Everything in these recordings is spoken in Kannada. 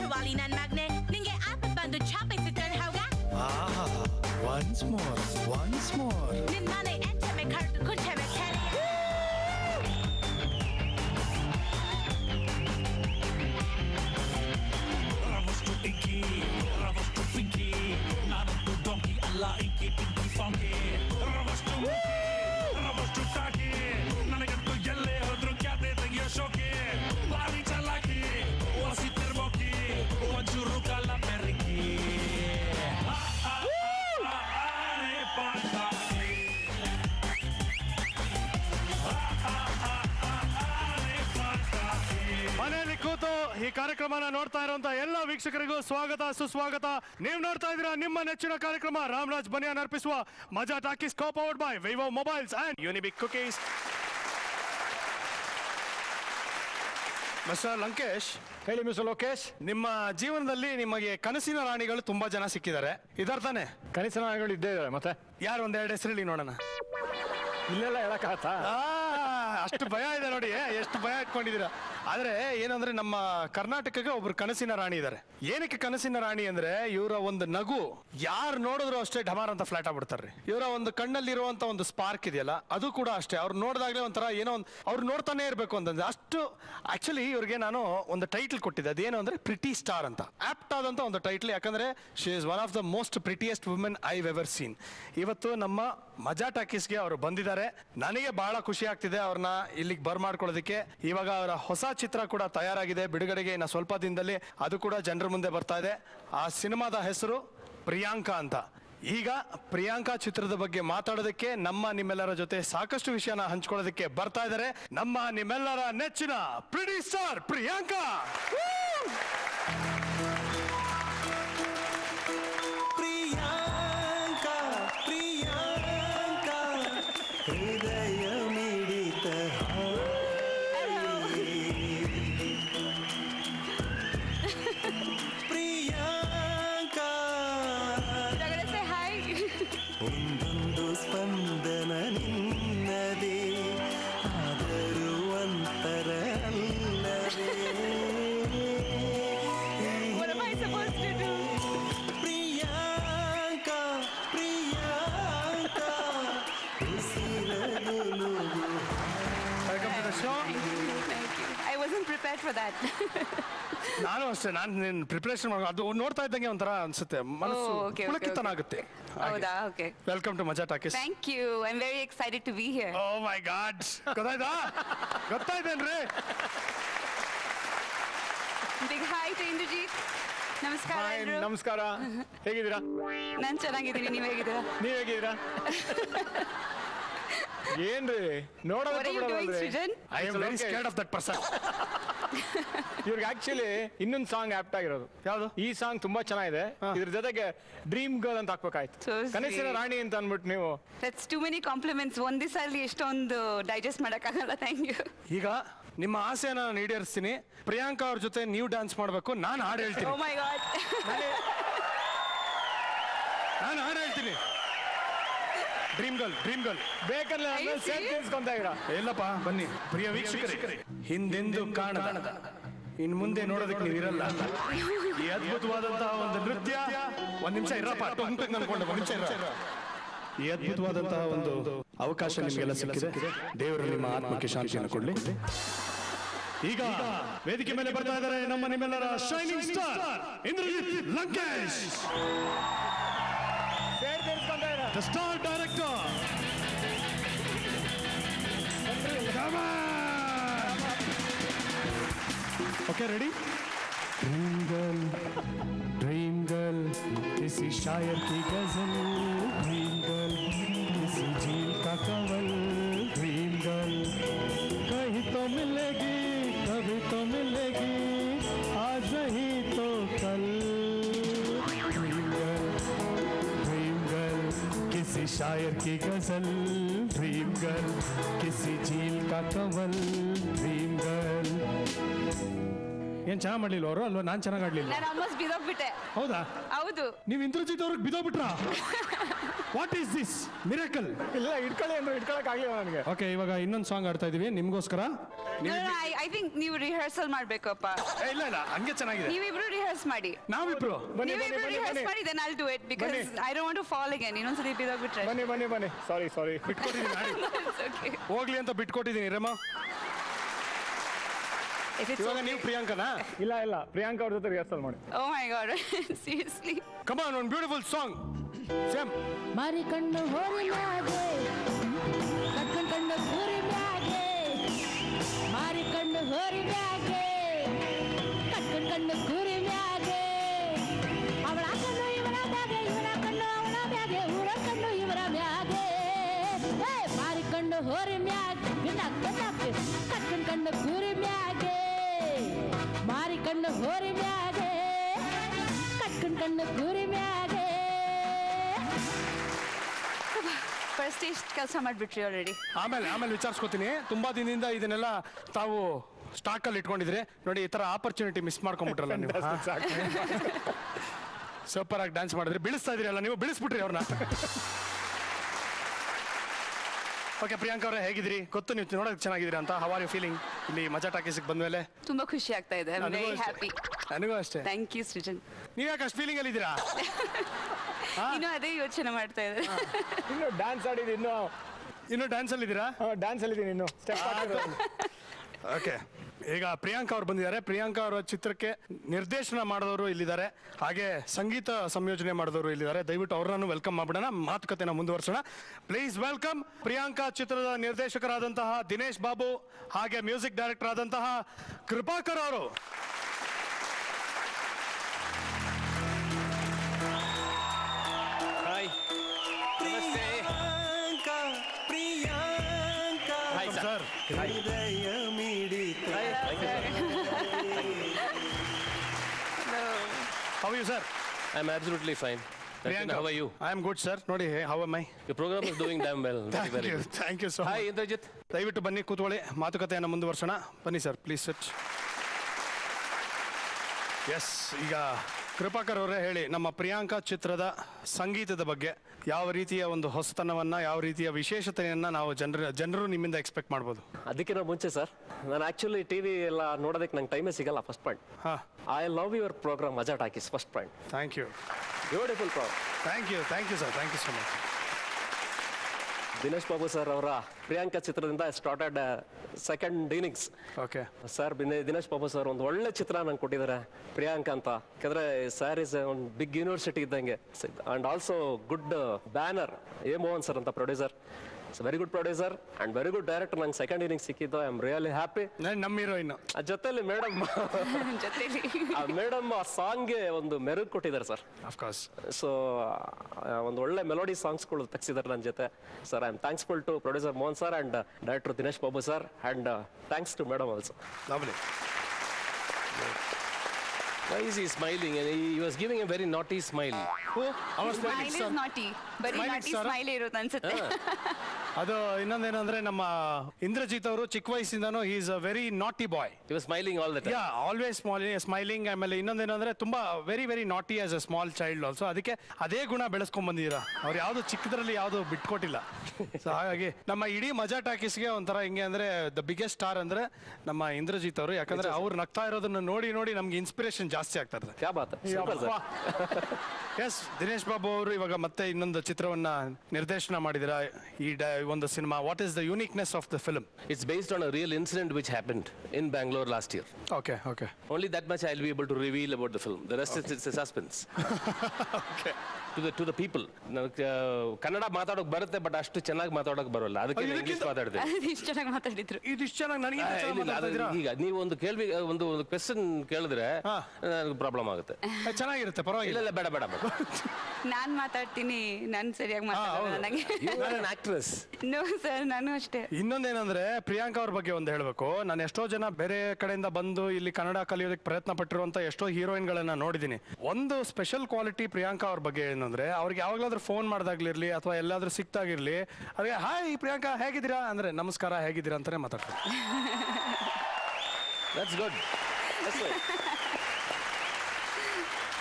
ವಾಲಿ ನನ್ ಮಗ್ನೆ ನಿಂಗೆ ಆಪಲ್ ಬಂದು ಚಾಪಿಸುತ್ತಾನೆ ಹೌಗ ಆಹಾ ಒನ್ಸ್ ಮೋರ್ ಒನ್ಸ್ ಮೋರ್ ನಿನ್ ಮನೆ ಎಂಟಮೆ ಕರೆದು ಕುಂಟಮೆ ತೆರೆಯ ರವಷ್ಟು ಟಿಕ್ಕಿ ರವಷ್ಟು ಪಿಂಕಿ ನಾನೊಂದು ಡೊಂಕಿ ಅಲ್ಲ ಇಂಕಿ ಪಿಂಕಿ ಫಾಂಕಿ ರವಷ್ಟು ಮುಕ್ಕಿ ರವಷ್ಟು ಟಾಕಿ ನನಗಂತೂ ಎಲ್ಲೇ ಹೋದ್ರು ಕ್ಯಾತೆ ತೆಗಿಯೋ ಶೋಕಿ ಬಾರಿ ಚಲಾಕಿ ವಾಸಿ ತಿರ್ಬೋಕಿ ಒಂಚೂರು ಕಾಲ ಬೆರಕಿ ಆ, ಆ, ಆ, ಆ, ಆನೆ ಪಾಟಾಕಿ. ಆ, ಆ, ಆ, ಆ, ಆನೆ ಪಾಟಾಕಿ. ಮನೆಯಲ್ಲಿ ಕೂತು ಈ ಕಾರ್ಯಕ್ರಮನ ನೋಡ್ತಾ ಇರುವಂತ ಎಲ್ಲ ವೀಕ್ಷಕರಿಗೂ ಸ್ವಾಗತ ಸುಸ್ವಾಗತ ನೀವು ನೋಡ್ತಾ ಇದ್ದೀರಾ ನಿಮ್ಮ ನೆಚ್ಚಿನ ಕಾರ್ಯಕ್ರಮ ರಾಮರಾಜ್ ಬನಿಯಾನ್ ಅರ್ಪಿಸುವ ಮಜಾ Talkies co powered by Vivo mobiles and Unibic cookies mister Lankesh ಹೇಳಿ ಮಿಸ್ಟರ್ ಲೋಕೇಶ್ ನಿಮ್ಮ ಜೀವನದಲ್ಲಿ ನಿಮಗೆ ಕನಸಿನ ರಾಣಿಗಳು ತುಂಬಾ ಜನ ಸಿಕ್ಕಿದ್ದಾರೆ ಇದರ್ಥನೇ ಕನಸಿನ ನಾಯಿಗಳು ಇದ್ದೇ ಇದಾವೆ ಮತ್ತೆ ಯಾರು ಒಂದೆರಡು ಹೆಸರಲ್ಲಿ ನೋಡೋಣ ಇಲ್ಲೆಲ್ಲ ಹೇಳಕ್ಕಾಗತ್ತಾ ಆ, ಅಷ್ಟು ಭಯ ಇದೆ ನೋಡಿ ಎಷ್ಟು ಭಯ ಇಟ್ಕೊಂಡಿದ್ದೀರಾ ಆದ್ರೆ ಏನಂದ್ರೆ ನಮ್ಮ ಕರ್ನಾಟಕಕ್ಕೆ ಒಬ್ರು ಕನಸಿನ ರಾಣಿ ಇದ್ದಾರೆ ಏನಕ್ಕೆ ಕನಸಿನ ರಾಣಿ ಅಂದ್ರೆ ಇವರ ಒಂದು ನಗು ಯಾರು ನೋಡಿದ್ರು ಅಷ್ಟೇ ಢಮಾರ್ ಅಂತ ಫ್ಲಾಟ್ ಆಗ್ಬಿಡ್ತಾರ್ರಿ ಇವರ ಒಂದು ಕಣ್ಣಲ್ಲಿರುವಂತ ಒಂದು ಸ್ಪಾರ್ಕ್ ಇದೆಯಲ್ಲ ಅದು ಕೂಡ ಅಷ್ಟೇ ಅವ್ರು ನೋಡಿದಾಗಲೇ ಒಂಥರ ಏನೋ ಒಂದು ಅವ್ರು ನೋಡ್ತಾನೆ ಇರಬೇಕು ಅಂತಂದ್ರೆ ಅಷ್ಟು ಆಕ್ಚುಲಿ ಇವ್ರಿಗೆ ನಾನು ಒಂದು ಟೈಟಲ್ ಕೊಟ್ಟಿದ್ದೆ ಅದೇನು ಅಂದ್ರೆ ಪ್ರಿಟಿ ಸ್ಟಾರ್ ಅಂತ ಆಪ್ಟ್ ಆದಂತ ಒಂದು ಟೈಟಲ್ ಯಾಕಂದ್ರೆ she is one of the most prettiest women I ever seen ಇವತ್ತು ನಮ್ಮ ಮಜಾ ಟಾಕೀಸ್ಗೆ ಅವರು ಬಂದಿದ್ದಾರೆ ನನಗೆ ಬಹಳ ಖುಷಿ ಆಗ್ತಿದೆ ಅವ್ರನ್ನ ಇಲ್ಲಿಗೆ ಬರ್ ಮಾಡ್ಕೊಳ್ಳೋದಕ್ಕೆ ಇವಾಗ ಅವರ ಹೊಸ ಚಿತ್ರ ಕೂಡ ತಯಾರಾಗಿದೆ ಬಿಡುಗಡೆಗೆ ಇನ್ನು ಸ್ವಲ್ಪ ದಿನದಲ್ಲಿ ಅದು ಕೂಡ ಜನರ ಮುಂದೆ ಬರ್ತಾ ಇದೆ ಆ ಸಿನಿಮಾದ ಹೆಸರು ಪ್ರಿಯಾಂಕಾ ಅಂತ ಈಗ ಪ್ರಿಯಾಂಕಾ ಚಿತ್ರದ ಬಗ್ಗೆ ಮಾತಾಡೋದಕ್ಕೆ ನಮ್ಮ ನಿಮ್ಮೆಲ್ಲರ ಜೊತೆ ಸಾಕಷ್ಟು ವಿಷಯನ ಹಂಚ್ಕೊಳ್ಳೋದಕ್ಕೆ ಬರ್ತಾ ಇದ್ದಾರೆ ನಮ್ಮ ನಿಮ್ಮೆಲ್ಲರ ನೆಚ್ಚಿನ ಪ್ರಿಡಿ ಸ್ಟಾರ್ ಪ್ರಿಯಾಂಕಾ ಪ್ರಿಯಾಂಕಾ ಪ್ರಿಯಾಂಕಾ ಹೃದಯ ಮಿಡಿತ ಪ್ರಿಯಾಂಕಾ ಒಂದೊಂದು ಸ್ಪಂದನ ನಿನ್ನದೇ ಆದರೂ ಅಂತರ ಅಲ್ಲವೇ ಪ್ರಿಯಾಂಕಾ ಪ್ರಿಯಾಂಕಾ ಉಸಿರಲು welcome to the show I wasn't prepared for that. ನಾನು ಅಷ್ಟೇ ನಾನು ನಿನ್ನ ಪ್ರಿಪರೇಷನ್ ಅದು ನೋಡ್ತಾ ಇದ್ದಂಗೆ ಒಂಥರ ಅನ್ಸುತ್ತೆ ಮನಸ್ಸು Oh, okay, okay, ಪುಳಕಿತನ okay. ಆಗುತ್ತೆ ಹೌದಾ okay welcome to Majaa Talkies thank you I am very excited to be here oh my god ಗೊತ್ತಾಯ್ತಾ ಗೊತ್ತಾಯ್ತೇನ್ರಿ ಬಿಗ್ ಹಾಯ್ ಟು ಇಂದ್ರಜಿತ್ ನಮಸ್ಕಾರ ಹಾಯ್ ಎಲ್ರು ನಮಸ್ಕಾರ ಹೇಗಿದ್ದೀರಾ ನಾನು ಚೆನ್ನಾಗಿದ್ದೀನಿ ನೀವು ಹೇಗಿದ್ದೀರಾ ನೀವ್ ಹೇಗಿದ್ದೀರಾ ಏನ್ರಿ What are you doing, Srujan I am very scared of that person ಇವ್ರಿಗೆ ಆಕ್ಚುಲಿ ಇನ್ನೊಂದು ಸಾಂಗ್ ಆಪ್ಟ್ ಆಗಿರೋದು ಯಾವ್ದು? ಈ ಸಾಂಗ್ ತುಂಬಾ ಚೆನ್ನಾಗಿದೆ ಇದ್ರ ಜೊತೆಗೆ ಡ್ರೀಮ್ ಗರ್ಲ್ ಅಂತ ಹಾಕ್ಬೇಕಾಯ್ತು So sweet. ಕನಸಿನ ರಾಣಿ ಅಂತ ಅನ್ಬಿಟ್ಟು ನೀವು ದಟ್ಸ್ ಟು ಮೆನಿ ಕಾಂಪ್ಲಿಮೆಂಟ್ಸ್ ಒಂದ್ ದಿವಸ ಅಲ್ಲಿ ಎಷ್ಟೊಂದು ಡೈಜೆಸ್ಟ್ ಮಾಡೋಕ್ಕಾಗಲ್ಲ ಥ್ಯಾಂಕ್ ಯು ಈಗ ನಿಮ್ಮ ಆಸೆನ ನಾನು ಈಡೇರಿಸ್ತೀನಿ ಪ್ರಿಯಾಂಕಾ ಅವ್ರ ಜೊತೆ ನೀವು ಡ್ಯಾನ್ಸ್ ಮಾಡಬೇಕು ನಾನು ಹಾಡು ಓ ಹೇಳ್ತೀನಿ ಮೈ ಗಾಡ್ ನಾನು ಹಾಡು ಹೇಳ್ತೀನಿ ಡ್ರೀಮ್ ಗರ್ಲ್ ಡ್ರೀಮ್ ಗರ್ಲ್ ಬೇಕಲ್ಲ Are you ಸೇರ್ serious? ತಿನ್ಸ್ಕೊಂತ ಇದ್ದೀರಾ ಇಲ್ಲಪ್ಪ ಬನ್ನಿ ಪ್ರಿಯ ವೀಕ್ಷಕರೇ ಹಿಂದೆಂದು ಕಾಣದ ಇನ್ ಮುಂದೆ ನೋಡೋದಕ್ಕೆ ನೀವು ಇರಲ್ಲ ಈ ಅದ್ಭುತವಾದಂತಹ ಒಂದು ನೃತ್ಯ ಒಂದ್ ನಿಮಿಷ ಇರಪ್ಪ ಟೊಂಗ್ ಟೊಂಗ್ ಅನ್ಕೊಂಡು ಒಂದ್ ನಿಮಿಷ ಇರ ಈ ಅದ್ಭುತವಾದಂತಹ ಒಂದು ಅವಕಾಶ ನಿಮಗೆಲ್ಲ ಸಿಕ್ಕಿದೆ ದೇವರು ನಿಮ್ಮ ಆತ್ಮಕ್ಕೆ ಶಾಂತಿಯನ್ನು ಕೊಡ್ಲಿ ಈಗ ವೇದಿಕೆ ಮೇಲೆ ಬರ್ತಾ ಇದ್ದಾರೆ ನಮ್ಮ ನಿಮ್ಮೆಲ್ಲರ ಶೈನಿಂಗ್ ಸ್ಟಾರ್ ಇಂದ್ರಜಿತ್ ಲಂಕೇಶ್ ಸೇರ್ ತಿನ್ಸ್ಕೊಂತ ಇದ್ದೀರಾ the star director. Come on! Okay, ready? Dream girl, dream girl, किसी शायर की गजल ड्रीम गर्ल किसी झील का कंवल ड्रीम गर्ल कहीं तो मिलेगी कभी तो मिलेगी आज नहीं तो कल ड्रीम गर्ल ड्रीम गर्ल किसी शायर की गजल ड्रीम गर्ल किसी झील का कंवल ड्रीम गर्ल ಏನ್ ಚೆನ್ನಾಗಿ ಮಾಡ್ಲಿಲ್ಲ ಅವರು ಅಲ್ವಾ ನಾನ್ ಚೆನ್ನಾಗಿ ಆಡ್ಲಿಲ್ಲ ನಾನು ಆಲ್ಮೋಸ್ಟ್ ಬಿದೋಗ್ಬಿಟ್ಟೆ ಹೌದಾ ಹೌದು ನೀವು ಇಂದ್ರಜಿತ್ ಅವ್ರಿಗೆ ಬಿದೋಗ್ಬಿಟ್ರಾ ವಾಟ್ ಈಸ್ ದಿಸ್ ಮಿರಾಕಲ್ ಇಲ್ಲ ಇಟ್ಕೊಳ್ಳಿ ಅಂದ್ರೆ ಇಟ್ಕೊಳಕ್ ಆಗ್ಲಿಲ್ಲ ನನಗೆ ಓಕೆ ಇವಾಗ ಇನ್ನೊಂದು ಸಾಂಗ್ ಆಡ್ತಾ ಇದೀವಿ ನಿಮ್ಗೋಸ್ಕರ ನೀವು ಐ ಥಿಂಕ್ ನೀವು ರಿಹರ್ಸಲ್ ಮಾಡ್ಬೇಕಪ್ಪ ಏ, ಇಲ್ಲ ಇಲ್ಲ ಹಂಗೆ ಚೆನ್ನಾಗಿದೆ ನೀವಿಬ್ರು ರಿಹರ್ಸಲ್ ರಿಹರ್ಸ್ ಮಾಡಿ ನಾವಿಬ್ರು ಬನ್ನಿ ನೀವೇ ಬನ್ನಿ ಬನ್ನಿ ರಿಹರ್ಸ್ ಬನ್ನಿ ಮಾಡಿ then I'll do it because I don't want to fall again ಇನ್ನೊಂದ್ಸತಿ ಬಿದ್ದೋಗ್ಬಿಟ್ರೆ ಬನ್ನಿ ಬನ್ನಿ ಬನ್ನಿ ಸಾರಿ ಸಾರಿ ಬಿಟ್ಕೊಟ್ಟಿದ್ದೀನಿ ಆಡಿ. ಓಕೆ ಹೋಗ್ಲಿ ಅಂತ ಬಿಟ್ಕೊಟ್ಟಿದ್ದೀನಿ ರಮ ಇಫ್ ಇಟ್ಸ್ ಇವಾಗ ನೀವು ಪ್ರಿಯಾಂಕನಾ ಇಲ್ಲ ಇಲ್ಲ ಪ್ರಿಯಾಂಕಾ ಅವ್ರ ಜೊತೆ ರಿಹರ್ಸಲ್ ಮಾಡಿ ಓ ಮೈ ಗಾಡ್ ಸೀರಿಯಸ್ಲಿ ಕಮಾನ್ ಒಂದು ಬ್ಯೂಟಿಫುಲ್ ಸಾಂಗ್ ಸೇಮ್ ಮಾರಿ ಕಣ್ಣು ಹೋರಿ ಮ್ಯಾಗೆ ಕಟ್ಕೊಂಡ್ ಕಣ್ಣು ಕೂರಿ ಮ್ಯಾಗೆ ಮಾರಿ ಕಣ್ಣು ಹೋರಿ ಮ್ಯಾಗೆ ಕಟ್ಕೊಂಡ್ ಕಣ್ಣು ಕೂರಿ ಮ್ಯಾಗೆ ಅವಳ ಕಣ್ಣು ಇವರ ಮ್ಯಾಗೆ ಇವರ ಕಣ್ಣು ಅವಳ ಮ್ಯಾಗೆ ಊರ ಕಣ್ಣು ಇವರ ಮ್ಯಾಗೆ ಏ, ಮಾರಿ ಕಣ್ಣು ಹೋರಿ ಮ್ಯಾಗೆ ಬಿನ್ನಾಕ್ ಬಿನ್ನಾಕ್ ಕಟ್ಕೊಂಡ್ ಕಣ್ಣು ಕೂರಿ ಮ್ಯಾಗೆ ಮಾರಿ ಕಣ್ಣು ಹೋರಿ ಮ್ಯಾಗೆ ಕಟ್ಕೊಂಡ್ ಕಣ್ಣು ಕೂರಿ ಮ್ಯಾಗೆ ಫಸ್ಟ್ ಇಷ್ಟು ಕೆಲಸ ಮಾಡಿಬಿಟ್ರಿ ಆಲ್ರೆಡಿ ಆಮೇಲೆ ಆಮೇಲೆ ವಿಚಾರಿಸ್ಕೊತೀನಿ ತುಂಬಾ ದಿನದಿಂದ ಇದನ್ನೆಲ್ಲ ತಾವು ಸ್ಟಾಕ್ ಅಲ್ಲಿ ಇಟ್ಕೊಂಡಿದ್ರಿ ನೋಡಿ ಈ ತರ ಆಪರ್ಚುನಿಟಿ ಮಿಸ್ ಮಾಡ್ಕೊಂಡ್ಬಿಟ್ರಲ್ಲ ನೀವು ಸೂಪರ್ ಆಗಿ ಡ್ಯಾನ್ಸ್ ಮಾಡಿದ್ರಿ ಬೀಳಿಸ್ತಾ ಇದೀರಲ್ಲ ನೀವು ಬೀಳಿಸ್ಬಿಟ್ರಿ ಅವ್ರನ್ನ ಓಕೆ ಪ್ರಿಯಾಂಕಾ ಅವರೇ ಹೇಗಿದ್ರಿ ಗೊತ್ತು ನೀವು ನೋಡೋಕೆ ಚೆನ್ನಾಗಿದ್ದೀರಿ ಅಂತ ಹವ್ ಆರ್ ಯು ಫೀಲಿಂಗ್ ಇಲ್ಲಿ ಮಜಾ ಟಾಕೀಸಿಗೆ ಬಂದ್ಮೇಲೆ ತುಂಬಾ ಖುಷಿ ಆಗ್ತಾ ಇದೆ ವೆರಿ ನನಗೂ ಅಷ್ಟೇ. ಹ್ಯಾಪಿ ನನಗೂ ಅಷ್ಟೇ ಥ್ಯಾಂಕ್ ಯು ಸೃಜನ್ ನೀವ್ ಯಾಕೆ ಅಷ್ಟು ಫೀಲಿಂಗ್ ಅಲ್ಲಿ ಇದ್ದೀರಾ ಇನ್ನು ಅದೇ ಯೋಚನೆ ಮಾಡ್ತಾ ಇದ್ದಾರೆ ಇನ್ನು ಡ್ಯಾನ್ಸ್ ಆಡಿದ್ದು ಇನ್ನು ಇನ್ನು ಡ್ಯಾನ್ಸ್ ಅಲ್ಲಿ ಇದ್ದೀರಾ ಡ್ಯಾನ್ಸ್ ಅಲ್ಲಿದ್ದೀನಿ ಇನ್ನು ಸ್ಟೆಪ್ ಓಕೆ ಈಗ ಪ್ರಿಯಾಂಕಾ ಅವ್ರು ಬಂದಿದ್ದಾರೆ ಪ್ರಿಯಾಂಕಾ ಅವರ ಚಿತ್ರಕ್ಕೆ ನಿರ್ದೇಶನ ಮಾಡಿದವರು ಇಲ್ಲಿದ್ದಾರೆ ಹಾಗೆ ಸಂಗೀತ ಸಂಯೋಜನೆ ಮಾಡಿದವರು ಇಲ್ಲಿದ್ದಾರೆ ದಯವಿಟ್ಟು ಅವ್ರನ್ನು ವೆಲ್ಕಮ್ ಮಾಡ್ಬಿಡೋಣ ಮಾತುಕತೆನ ಮುಂದುವರ್ಸೋಣ ಪ್ಲೀಸ್ ವೆಲ್ಕಮ್ ಪ್ರಿಯಾಂಕಾ ಚಿತ್ರದ ನಿರ್ದೇಶಕರಾದಂತಹ ದಿನೇಶ್ ಬಾಬು ಹಾಗೆ ಮ್ಯೂಸಿಕ್ ಡೈರೆಕ್ಟರ್ ಆದಂತಹ ಕೃಪಾಕರ್ ಅವರು ಹಾಯ್ ನಮಸ್ತೆ Priyanka Priyanka hi sir sir ಹೃದಯ ಮಿಡಿತ how you sir I am absolutely fine how are you I am good sir ನೋಡಿ how am I your programme is doing damn well very thank you good thank you so hi Indrajit ದಯವಿಟ್ಟು ಬನ್ನಿ ಕೂತ್ಕೊಳ್ಳಿ ಮಾತುಕತೆಯನ್ನು ಮುಂದುವರ್ಸೋಣ ಬನ್ನಿ ಸರ್ ಪ್ಲೀಸ್ ಸಚ್ ಎಸ್ ಈಗ ಕೃಪಾಕರ್ ಅವರೇ ಹೇಳಿ ನಮ್ಮ ಪ್ರಿಯಾಂಕಾ ಚಿತ್ರದ ಸಂಗೀತದ ಬಗ್ಗೆ ಯಾವ ರೀತಿಯ ಒಂದು ಹೊಸತನವನ್ನ ಯಾವ ರೀತಿಯ ವಿಶೇಷತೆಯನ್ನ ನಾವು ಜನರ ಜನರು ನಿಮ್ಮಿಂದ ಎಕ್ಸ್ಪೆಕ್ಟ್ ಮಾಡ್ಬೋದು ಅದಕ್ಕಿಂತ ಮುಂಚೆ ಸರ್ ನಾನು ಆಕ್ಚುಲಿ ಟಿವಿ ಎಲ್ಲ ನೋಡೋದಕ್ಕೆ ನಂಗೆ ಟೈಮೇ ಸಿಗಲ್ಲ ಫಸ್ಟ್ ಪಾಯಿಂಟ್ ಹಾ I love your programme Majaa Talkies first point thank you beautiful programme thank you thank you sir thank you so much Dinesh Babu sir ಅವರ ಪ್ರಿಯಾಂಕಾ ಚಿತ್ರದಿಂದ started second innings okay sir Dinesh Babu sir ಒಂದು ಒಳ್ಳೆ ಚಿತ್ರ ನಂಗೆ ಕೊಟ್ಟಿದ್ದಾರೆ ಪ್ರಿಯಾಂಕಾ ಅಂತ ಯಾಕಂದ್ರೆ ಸರ್ ಇಸ್ ಒಂದು ಬಿಗ್ ಯೂನಿವರ್ಸಿಟಿ ಇದ್ದಂಗೆ and also good banner A Mohan sir ಅಂತ producer very good producer and very good director ನಂಗೆ ಸೆಕೆಂಡ್ ಇನ್ನಿಂಗ್ ಸಿಕ್ಕಿದ್ದು ಐ ಆಮ್ ರಿಯಲಿ ಹ್ಯಾಪಿ ನಮ್ಮ ಹೀರೋಯಿನ್ ಆ ಜೊತೆಲಿ ಮೇಡಮ್ ಜೊತೆಲಿ ಆ ಮೇಡಮ್ ಆ ಸಾಂಗ್ಗೆ ಒಂದು ಮೆರುಗು ಕೊಟ್ಟಿದ್ದಾರೆ ಸರ್ ಅಫ್ಕೋರ್ಸ್ ಸೊ ಒಂದು ಒಳ್ಳೆ ಮೆಲೋಡಿ ಸಾಂಗ್ಸ್ಗಳು ತೆಗ್ಸಿದ್ದಾರೆ ನನ್ನ ಜೊತೆ sir I am thanksful to producer Mohan sir and director Dinesh Babu sir and thanks to madam also lovely Why is he smiling? And he, he was giving a very naughty smile. Our smile is naughty ಬರೀ Smile ನಾಟಿ sir. ಸ್ಮೈಲ್ ಇರುತ್ತೆ ಅನ್ಸುತ್ತೆ ಅದು ಇನ್ನೊಂದೇನಂದ್ರೆ ನಮ್ಮ ಇಂದ್ರಜಿತ್ ಅವರು ಚಿಕ್ಕ ವಯಸ್ಸಿಂದನೂ is a very naughty boy He was smiling all the time. Yeah always small smiling ಆಮೇಲೆ ಇನ್ನೊಂದೇನಂದ್ರೆ ತುಂಬಾ very very naughty as a small child also ಅದಕ್ಕೆ ಅದೇ ಗುಣ ಬೆಳೆಸ್ಕೊಂಡ್ ಬಂದಿದ್ದೀರಾ ಅವ್ರು ಯಾವ್ದು ಚಿಕ್ಕದ್ರಲ್ಲಿ ಯಾವ್ದು ಬಿಟ್ಕೊಟ್ಟಿಲ್ಲ ಸೊ ಹಾಗಾಗಿ ನಮ್ಮ ಇಡೀ ಮಜಾ ಟಾಕೀಸ್ಗೆ ಒಂಥರ ಹಿಂಗೆ ಅಂದ್ರೆ ದ ಬಿಗ್ಗೆಸ್ಟ್ ಸ್ಟಾರ್ ಅಂದ್ರೆ ನಮ್ಮ ಇಂದ್ರಜಿತ್ ಅವರು ಯಾಕಂದ್ರೆ ಅವ್ರು ನಗ್ತಾ ಇರೋದನ್ನ ನೋಡಿ ನೋಡಿ ನಮ್ಗೆ ಇನ್ಸ್ಪಿರೇಷನ್ ಜಾಸ್ತಿ ಆಗ್ತಾ ಇರ್ತದೆ ಕ್ಯಾ ಬಾತ್ super sir yes Dinesh Babu ಅವರು ಇವಾಗ ಮತ್ತೆ ಇನ್ನೊಂದು ಚಿತ್ರವನ್ನ ನಿರ್ದೇಶನ ಮಾಡಿದಿರಾ ಈ ಡ- ಒಂದು cinema what is the uniqueness of the film It's based on a real incident which happened in Bangalore last year. Okay okay Only that much I'll be able to reveal about the film. The rest is it's a suspense. Okay to the to the people. ನನಗೆ ಕನ್ನಡ ಮಾತಾಡೋಕ್ ಬರುತ್ತೆ ಬಟ್ ಅಷ್ಟು ಚೆನ್ನಾಗಿ ಮಾತಾಡೋಕ್ ಬರೋಲ್ಲ ಅದಕ್ಕೆ ಇದಕ್ಕಿಂತ- ಇಂಗ್ಲಿಷ್ ಮಾತಾಡ್ತೀನಿ ಇಷ್ಟು ಚೆನ್ನಾಗಿ ಮಾತಾಡಿದ್ರು ಇದಿಷ್ಟು ಚೆನ್ನಾಗಿ ನನಗೆ ಆ, ಇಲ್ಲ, ಇಲ್ಲ, ಅದು ಈಗ ನೀವು ಒಂದು ಕೇಳ್ವಿ ಒಂದು ಒಂದು ಕ್ವೆಶನ್ ಕೇಳಿದ್ರೆ ಹಾ. ನನಗೆ ಪ್ರಾಬ್ಲಮ್ ಆಗುತ್ತೆ ಚೆನ್ನಾಗಿರುತ್ತೆ ಇಲ್ಲ ಪರವಾಗಿಲ್ಲ ಇಲ್ಲ ಬೇಡ ಬೇಡ ಬೇಡ ನಾನ್ ಮಾತಾಡ್ತೀನಿ ನಾನ್ ಸರಿಯಾಗಿ ಮಾತಾಡಲ್ಲ ನಂಗೆ you are an actress no sir ನಾನು ಅಷ್ಟೇ ಇನ್ನೊಂದೇನಂದ್ರೆ ಪ್ರಿಯಾಂಕಾ ಅವ್ರ ಬಗ್ಗೆ ಒಂದು ಹೇಳಬೇಕು ನಾನು ಎಷ್ಟೋ ಜನ ಬೇರೆ ಕಡೆಯಿಂದ ಬಂದು ಇಲ್ಲಿ ಕನ್ನಡ ಕಲಿಯೋದಕ್ಕೆ ಪ್ರಯತ್ನ ಪಟ್ಟಿರುವಂತ ಎಷ್ಟೋ ಹೀರೋಯಿನ್ಗಳನ್ನ ನೋಡಿದ್ದೀನಿ ಒಂದು ಸ್ಪೆಷಲ್ ಕ್ವಾಲಿಟಿ ಪ್ರಿಯಾಂಕಾ ಅವ್ರ ಬಗ್ಗೆ ಏನಂದ್ರೆ ಅವ್ರಿಗೆ ಯಾವಾಗ್ಲಾದ್ರೂ ಫೋನ್ ಮಾಡ್ದಾಗ್ಲಿರ್ಲಿ ಅಥವಾ ಎಲ್ಲಾದ್ರೂ ಸಿಕ್ತಾಗಿರ್ಲಿ ಅವ್ರಿಗೆ ಹಾಯ್ ಪ್ರಿಯಾಂಕಾ ಹೇಗಿದ್ದೀರಾ ಅಂದ್ರೆ ನಮಸ್ಕಾರ ಹೇಗಿದ್ದೀರಾ ಅಂತಾನೆ ಮಾತಾಡ್ತಾರೆ ದಟ್ಸ್ ಗುಡ್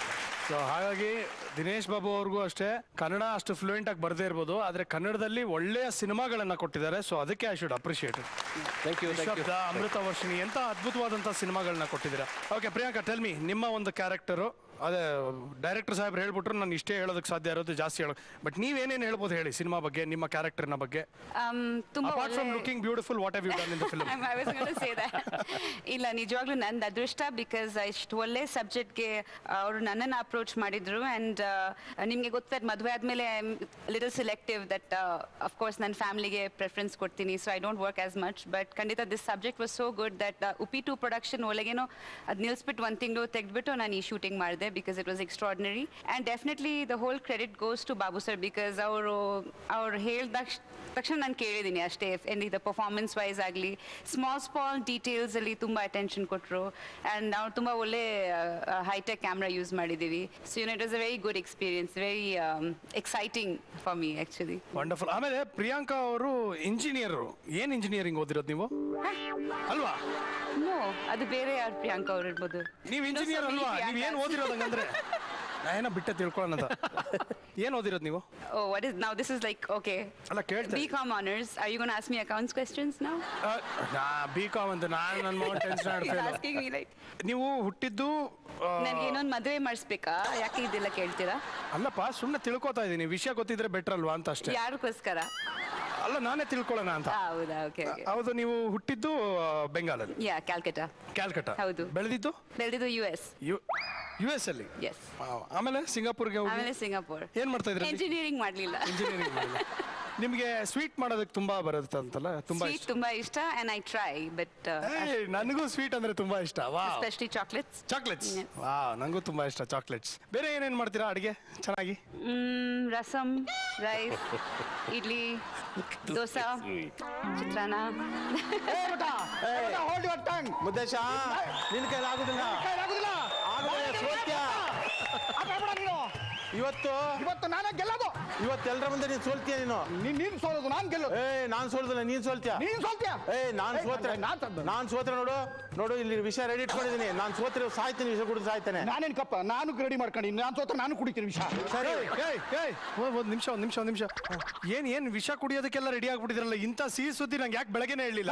ಸೊ ಹಾಗಾಗಿ ದಿನೇಶ್ ಬಾಬು ಅವ್ರಿಗೂ ಅಷ್ಟೇ ಕನ್ನಡ ಅಷ್ಟು ಫ್ಲೂಯೆಂಟ್ ಆಗಿ ಬರ್ದೇ ಇರ್ಬೋದು ಆದ್ರೆ ಕನ್ನಡದಲ್ಲಿ ಒಳ್ಳೆಯ ಸಿನಿಮಾಗಳನ್ನ ಕೊಟ್ಟಿದ್ದಾರೆ ಸೊ ಅದಕ್ಕೆ I should appreciate thank you thank you ಶಬ್ದ ಅಮೃತ ವರ್ಷಿಣಿ ಎಂತ ಅದ್ಭುತವಾದಂತಹ ಸಿನಿಮಾಗಳನ್ನ ಕೊಟ್ಟಿದ್ದೀರಾ ಓಕೆ ಪ್ರಿಯಾಂಕಾ ಟೆಲ್ ಮಿ ನಿಮ್ಮ ಒಂದು ಕ್ಯಾರೆಕ್ಟರು ಅದೇ ಡೈರೆಕ್ಟರ್ ಸಾಹೇಬ್ರು ಹೇಳ್ಬಿಟ್ರು ನಾನು ಇಷ್ಟೇ ಹೇಳೋದಕ್ಕೆ ಸಾಧ್ಯ ಇರೋದು ಜಾಸ್ತಿ ಹೇಳೋ ಬಟ್ ನೀವೇನೇನು ಹೇಳ್ಬೋದು ಹೇಳಿ ಸಿನಿಮಾ ಬಗ್ಗೆ ನಿಮ್ಮ ಕ್ಯಾರೆಕ್ಟರ್ನ ಬಗ್ಗೆ Um, ತುಂಬಾ ಅಪಾರ್ಟ್ ಫ್ರಮ್ ಒಳ್ಳೆ- looking beautiful what have you done in the film I'm- I was going to say that. ಇಲ್ಲ ನಿಜವಾಗ್ಲೂ ನಂದು ಅದೃಷ್ಟ ಬಿಕಾಸ್ ಇಷ್ಟು ಒಳ್ಳೆ ಸಬ್ಜೆಕ್ಟ್ಗೆ ಅವರು ನನ್ನನ್ನು ಅಪ್ರೋಚ್ ಮಾಡಿದ್ರು ಆ್ಯಂಡ್ ನಿಮಗೆ ಗೊತ್ತಾದ ಮದುವೆ ಆದಮೇಲೆ ಲಿಟಲ್ ಸಿಲೆಕ್ಟಿವ್ ದಟ್ ಅಫ್ಕೋರ್ಸ್ ನನ್ನ ಫ್ಯಾಮಿಲಿಗೆ ಪ್ರೆಫರೆನ್ಸ್ ಕೊಡ್ತೀನಿ so I don't work as much but ಖಂಡಿತ this subject was so good that Uppi to production ಒಳಗೇನೋ ಅದು ನಿಲ್ಲಿಸ್ಬಿಟ್ಟು ಒಂದು ತಿಂಗಳು ತೆಗೆದ್ಬಿಟ್ಟು ನಾನು ಈ ಶೂಟಿಂಗ್ ಮಾಡಿದೆ because it was extraordinary and definitely the whole credit goes to Babu sir because ಅವರು ಅವ್ರು ಹೇಳಿದ ತಕ್ಷಣ ನಾನು ಕೇಳಿದ್ದೀನಿ ಅಷ್ಟೇ ಇದು ಪರ್ಫಾರ್ಮೆನ್ಸ್ ವೈಸ್ ಆಗಲಿ ಸ್ಮಾಲ್ ಸ್ಮಾಲ್ ಡೀಟೇಲ್ಸಲ್ಲಿ ತುಂಬ ಅಟೆನ್ಷನ್ ಕೊಟ್ಟರು ಆ್ಯಂಡ್ ನಾವು ತುಂಬ ಒಳ್ಳೆ ಹೈಟೆಕ್ ಕ್ಯಾಮ್ರಾ ಯೂಸ್ ಮಾಡಿದ್ದೀವಿ so you know it was a very good experience very exciting for me actually wonderful ಆಮೇಲೆ ಪ್ರಿಯಾಂಕಾ ಅವರು ಇಂಜಿನಿಯರ್ ಏನ್ ಇಂಜಿನಿಯರಿಂಗ್ ಓದಿರೋದು ನೀವು ಅಲ್ವಾ ನೋ ಅದು ಬೇರೆ ಯಾರು ಪ್ರಿಯಾಂಕಾ ಅವ್ರು ಇರ್ಬೋದು ನೀವು ಇಂಜಿನಿಯರ್ ಅಲ್ವಾ ನೀವು ಏನು ಓದಿರೋದು ಹಂಗಂದ್ರೆ ನಾ ಏನೋ ಬಿಟ್ಟೆ ತಿಳ್ಕೊಳ್ಳೋಣ ಅಂತ ಏನು ಓದಿರೋದು ನೀವು ಓ ವಾಟ್ ಇಸ್ ನಾವು ದಿಸ್ ಇಸ್ ಲೈಕ್ ಓಕೆ ಅಲ್ಲ ಕೇಳ್ತಾ B Com honours are you gonna ask me accounts questions ನಾವು ಆ, ನಾ ಬಿ ಕಾಮ್ ಅಂತ ನಾನು ನನ್ನ ಮಗನ ಟೆನ್ಷನ್ ಆಸ್ಕಿಂಗ್ ಮೀ ಲೈಕ್ ನೀವು ಹುಟ್ಟಿದ್ದು ಆ, ನನಗೆ ಇನ್ನೊಂದು ಮದುವೆ ಮಾಡಿಸ್ಬೇಕಾ ಯಾಕೆ ಇದೆಲ್ಲ ಕೇಳ್ತೀರಾ ಅಲ್ಲಪ್ಪ ಸುಮ್ಮನೆ ತಿಳ್ಕೊತಾ ಇದ್ದೀನಿ ವಿಷಯ ಗೊತ್ತಿದ್ರೆ ಬೆಟರ್ ಅಲ್ವಾ ಅಂತ ಅಷ್ಟೇ ಯಾರಿಗೋಸ್ಕರ ಅಲ್ಲ ನಾನೇ ತಿಳ್ಕೊಳ್ಳೋಣ ಅಂತ ಹೌದಾ ಓಕೆ ಓಕೆ ಹೌದು ನೀವು ಹುಟ್ಟಿದ್ದು ಆ, ಬೆಂಗಾಲಲ್ಲಿ ಯಾ ಕ್ಯಾಲ್ಕಟಾ ಕ್ಯಾಲ್ಕಟಾ ಹೌದು. ಬೆಳೆದಿದ್ದು ಬೆಳೆದಿದ್ದು U S U U S ಅಲ್ಲಿ ಎಸ್ ಆ, ಆಮೇಲೆ ಸಿಂಗಾಪುರ್ಗೆ ಹೋಗಿ ಆಮೇಲೆ ಸಿಂಗಾಪುರ್ ಏನ್ ಮಾಡ್ತಾ ಇದ್ರಿ ಎಂಜಿನಿಯರಿಂಗ್ ಮಾಡಲಿಲ್ಲ ಇಂಜಿನಿಯರಿಂಗ್ ನಿಮಗೆ ಸ್ವೀಟ್ ಮಾಡೋದಕ್ಕೆ ತುಂಬಾ ಬರುತ್ತೆ ಅಂತಲ್ಲ ತುಂಬಾ ಸ್ವೀಟ್ ಇಷ್ಟ ತುಂಬಾ ಇಷ್ಟ ಅಂಡ್ ಐ ಟ್ರೈ ಬಟ್ ಏಯ್, ನನಗೂ ಸ್ವೀಟ್ ಅಂದ್ರೆ ತುಂಬಾ ಇಷ್ಟ ವಾ ಎಸ್ಪೆಷಲಿ ಚಾಕ್ಲೇಟ್ಸ್ ಚಾಕ್ಲೇಟ್ಸ್ ವಾ ನಂಗೂ ತುಂಬಾ ಇಷ್ಟ ಚಾಕ್ಲೇಟ್ಸ್ ಬೇರೆ ಏನೇನ್ ಮಾಡ್ತೀರಾ ಅಡಿಗೆ ಚೆನ್ನಾಗಿ rasam rice idli dosa chitranna hold your tongue ಮುದ್ದೇಶ ನಿನ್ ಕೈಲಿ ಆಗುದಿಲ್ಲ ಆಗುದಿಲ್ಲ ಆಗುದಿಲ್ಲ, ಸೋತ್ಯ. ಇವತ್ತು ಇವತ್ತು ನಾನೇ ಗೆಲ್ಲೋದು ಇವತ್ತು ಎಲ್ಲರ ಮುಂದೆ ನೀನ್ ಸೋಲ್ತೀಯ ನೀನು ನೀನ್ ನೀನ್ ಸೋಲೋದು ನಾನ್ ಗೆಲ್ಲೋದು ಏ ನಾನ್ ಸೋಲ್ದಿಲ್ಲ ನೀನ್ ಸೋಲ್ತೀಯ ನೀನ್ ಸೋಲ್ತೀಯ ಏ ನಾನ್ ಏ, ಸೋತ್ರೆ ನಾನ್ ಸೋತ್ರೆ. ನಾನ್ ಸೋತ್ರೆ ನೋಡು ನೋಡು ಇಲ್ಲಿ ವಿಷಯ ರೆಡಿ ಇಟ್ಕೊಂಡಿದೀನಿ ನಾನ್ ಸೋತ್ರೆ ಸಾಯ್ತೀನಿ ವಿಷಯ ಕುಡಿದು ಸಾಯ್ತಾನೆ ನಾನೇನ್ ಕಪ್ಪ ನಾನು ರೆಡಿ ಮಾಡ್ಕೊಂಡಿನಿ ನಾನು ಸೋತ್ರ ನಾನು ಕುಡಿತೀನಿ ವಿಷ ಸರಿ ಏಯ್ ಏಯ್ ಒಂದ್ ಒಂದ್ ನಿಮಿಷ ಒಂದ್ ನಿಮಿಷ ಒಂದ್ ನಿಮಿಷ ಏನ್ ಏನ್ ವಿಷ ಕುಡಿಯೋದಕ್ಕೆಲ್ಲ ರೆಡಿ ಆಗ್ಬಿಟ್ಟಿದ್ರಲ್ಲ ಇಂಥ ಸಿಹಿ ಸುದ್ದಿ ನಂಗೆ ಯಾಕೆ ಬೆಳಗ್ಗೆನೆ ಹೇಳಿಲ್ಲ